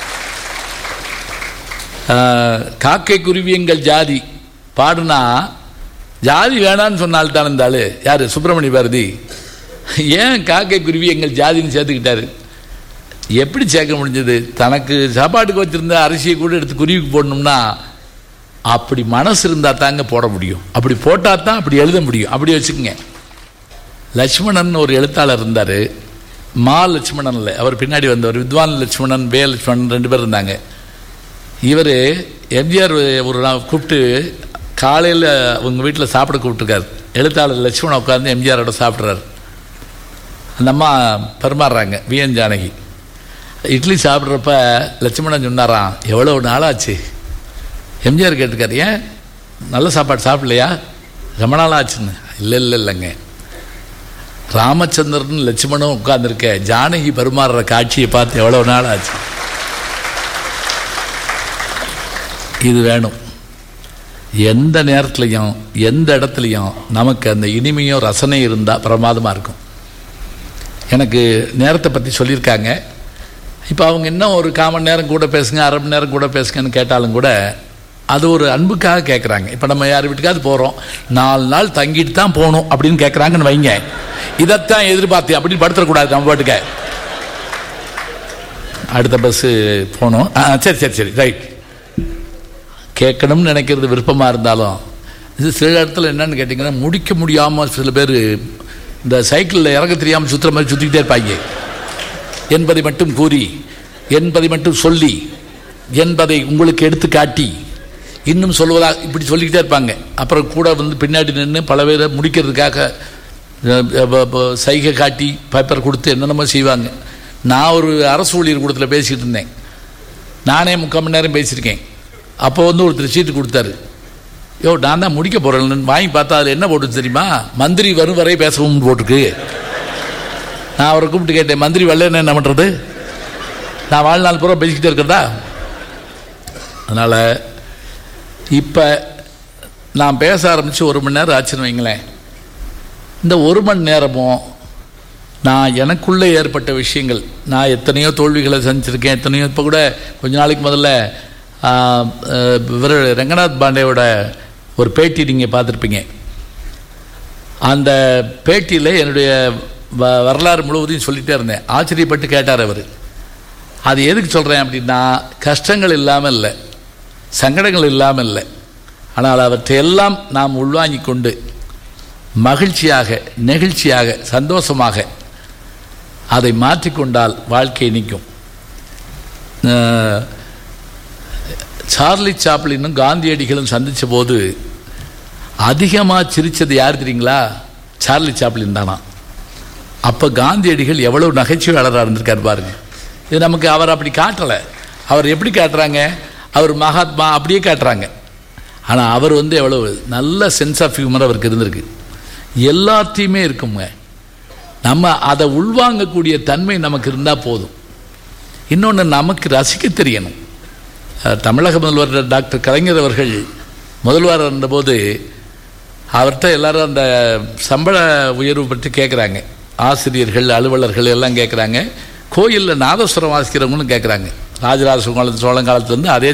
ஆஹ், காக்கை குருவி எங்கள் ஜாதி பாடுனா ஜாதி வேணான்னு சொன்னால்தான் இருந்தாலு யார் சுப்பிரமணிய பாரதி ஏன் காக்கை குருவி எங்கள் ஜாதின்னு சேர்த்துக்கிட்டாரு எப்படி சேர்க்க முடிஞ்சது தனக்கு சாப்பாட்டுக்கு வச்சிருந்த அரிசியை கூட எடுத்து குருவிக்கு போடணும்னா அப்படி மனசு இருந்தால் தாங்க போட முடியும் அப்படி போட்டால் தான் அப்படி எழுத முடியும் அப்படி வச்சுக்கோங்க லட்சுமணன் ஒரு எழுத்தாளர் இருந்தார் மா லட்சுமணன் இல்லை அவர் பின்னாடி வந்தவர் வித்வான் லட்சுமணன் பே லட்சுமணன் ரெண்டு பேர் இருந்தாங்க இவர் எம்ஜிஆர் ஒரு நாள் கூப்பிட்டு காலையில் உங்கள் வீட்டில் சாப்பிட கூப்பிட்டுருக்காரு எழுத்தாளர் லட்சுமணன் உட்காந்து எம்ஜிஆரோட சாப்பிட்றாரு அந்த அம்மா பரிமாறுறாங்க விஎன் ஜானகி இட்லி சாப்பிட்றப்ப லட்சுமணன் சொன்னாராம் எவ்வளோ நாளாச்சு எம்ஜிஆர் கேட்டிருக்காரு ஏன் நல்ல சாப்பாடு சாப்பிடலையா ரொம்ப நாள் ஆச்சுன்னு இல்லை இல்லை இல்லைங்க ராமச்சந்திரன் லட்சுமணன் உட்கார்ந்திருக்க ஜானகி பரிமாறுற காட்சியை பார்த்து எவ்வளோ நாள் ஆச்சு இது வேணும் எந்த நேரத்துலையும் எந்த இடத்துலையும் நமக்கு அந்த இனிமையும் ரசனையும் இருந்தால் பிரமாதமாக இருக்கும் எனக்கு நேரத்தை பற்றி சொல்லியிருக்காங்க இப்போ அவங்க இன்னும் ஒரு காமன் நேரம் கூட பேசுங்க அரை மணி நேரம் கூட பேசுங்கன்னு கேட்டாலும் கூட அது ஒரு அன்புக்காக கேட்குறாங்க இப்போ நம்ம யார் வீட்டுக்காவது போகிறோம் நாலு நாள் தங்கிட்டு தான் போகணும் அப்படின்னு கேட்குறாங்கன்னு வைங்க இதைத்தான் எதிர்பார்த்து அப்படின்னு படுத்துடக்கூடாது நம்ம பாட்டுக்க அடுத்த பஸ்ஸு போகணும் ஆ சரி சரி சரி ரைட் கேட்கணும்னு நினைக்கிறது விருப்பமாக இருந்தாலும் இது சில இடத்துல என்னன்னு கேட்டிங்கன்னா முடிக்க முடியாமல் சில பேர் இந்த சைக்கிளில் இறங்க தெரியாமல் சுற்றுற மாதிரி சுற்றிக்கிட்டே இருப்பாங்க என்பதை மட்டும் கூறி என்பதை மட்டும் சொல்லி என்பதை உங்களுக்கு எடுத்து காட்டி இன்னும் சொல்வதா இப்படி சொல்லிக்கிட்டே இருப்பாங்க அப்புறம் கூட வந்து பின்னாடி நின்று பல பேரை முடிக்கிறதுக்காக அஹ், அஹ், அஹ், சைகை காட்டி பேப்பர் கொடுத்து என்னென்னமோ செய்வாங்க நான் ஒரு அரசு ஊழியர் கூடத்தில் பேசிக்கிட்டு இருந்தேன் நானே முக்கால் மணி நேரம் பேசியிருக்கேன் அப்போ வந்து ஒருத்தர் சீட்டு கொடுத்தாரு யோ நான் தான் முடிக்க போகிறேன் வாங்கி பார்த்தா அதில் என்ன போட்டு தெரியுமா மந்திரி வரும் வரை பேசவும் போட்டிருக்கு நான் அவரை கூப்பிட்டு கேட்டேன் மந்திரி வரலன்னு என்ன பண்ணுறது நான் வாழ்நாள் பூரா பேசிக்கிட்டே இருக்கிறதா அதனால் இப்போ நான் பேச ஆரம்பித்து ஒரு மணி நேரம் ஆச்சுன்னு வைங்களேன் இந்த ஒரு மணி நேரமும் நான் எனக்குள்ளே ஏற்பட்ட விஷயங்கள் நான் எத்தனையோ தோல்விகளை சந்திச்சிருக்கேன் எத்தனையோ இப்போ கூட கொஞ்ச நாளைக்கு முதல்ல ஆ, அஹ், இவர் ரங்கநாத் பாண்டேவோட ஒரு பேட்டி நீங்கள் பார்த்துருப்பீங்க அந்த பேட்டியில் என்னுடைய வ- வரலாறு முழுவதையும் சொல்லிட்டே இருந்தேன் ஆச்சரியப்பட்டு கேட்டார் அவர் அது எதுக்கு சொல்கிறேன் அப்படின்னா கஷ்டங்கள் இல்லாமல் இல்லை சங்கடங்கள் இல்லாமல் இல்லை ஆனால் அவற்றையெல்லாம் நாம் உள்வாங்கிக் கொண்டு மகிழ்ச்சியாக நெகிழ்ச்சியாக சந்தோஷமாக அதை மாற்றிக்கொண்டால் வாழ்க்கை நிற்கும் அஹ், சார்லி சாப்ளினும் காந்தியடிகளும் சந்தித்த போது அதிகமாக சிரித்தது யார் தெரியுங்களா சார்லி சாப்ளின் தானா அப்போ காந்தியடிகள் எவ்வளவு நகைச்சுவையாளராக இருந்திருக்காரு பாருங்க இது நமக்கு அவர் அப்படி காட்டலை அவர் எப்படி காட்டுறாங்க அவர் மகாத்மா அப்படியே காட்டுறாங்க ஆனால் அவர் வந்து எவ்வளவு நல்ல சென்ஸ் ஆஃப் ஹியூமர் அவருக்கு இருந்திருக்கு எல்லாத்தையுமே இருக்குங்க நம்ம அதை உள்வாங்கக்கூடிய தன்மை நமக்கு இருந்தால் போதும் இன்னொன்று நமக்கு ரசிக்க தெரியணும் அஹ், தமிழக முதல்வர் டாக்டர் கலைஞர் அவர்கள் முதல்வர் இருந்தபோது அவர்கிட்ட எல்லாரும் அந்த சம்பள உயர்வு பற்றி கேட்குறாங்க ஆசிரியர்கள் அலுவலர்கள் எல்லாம் கேட்குறாங்க கோயிலில் நாதஸ்வரம் வாசிக்கிறவங்களும் கேட்குறாங்க ராஜராஜ சோழ சோழன் காலத்துலேருந்து அதே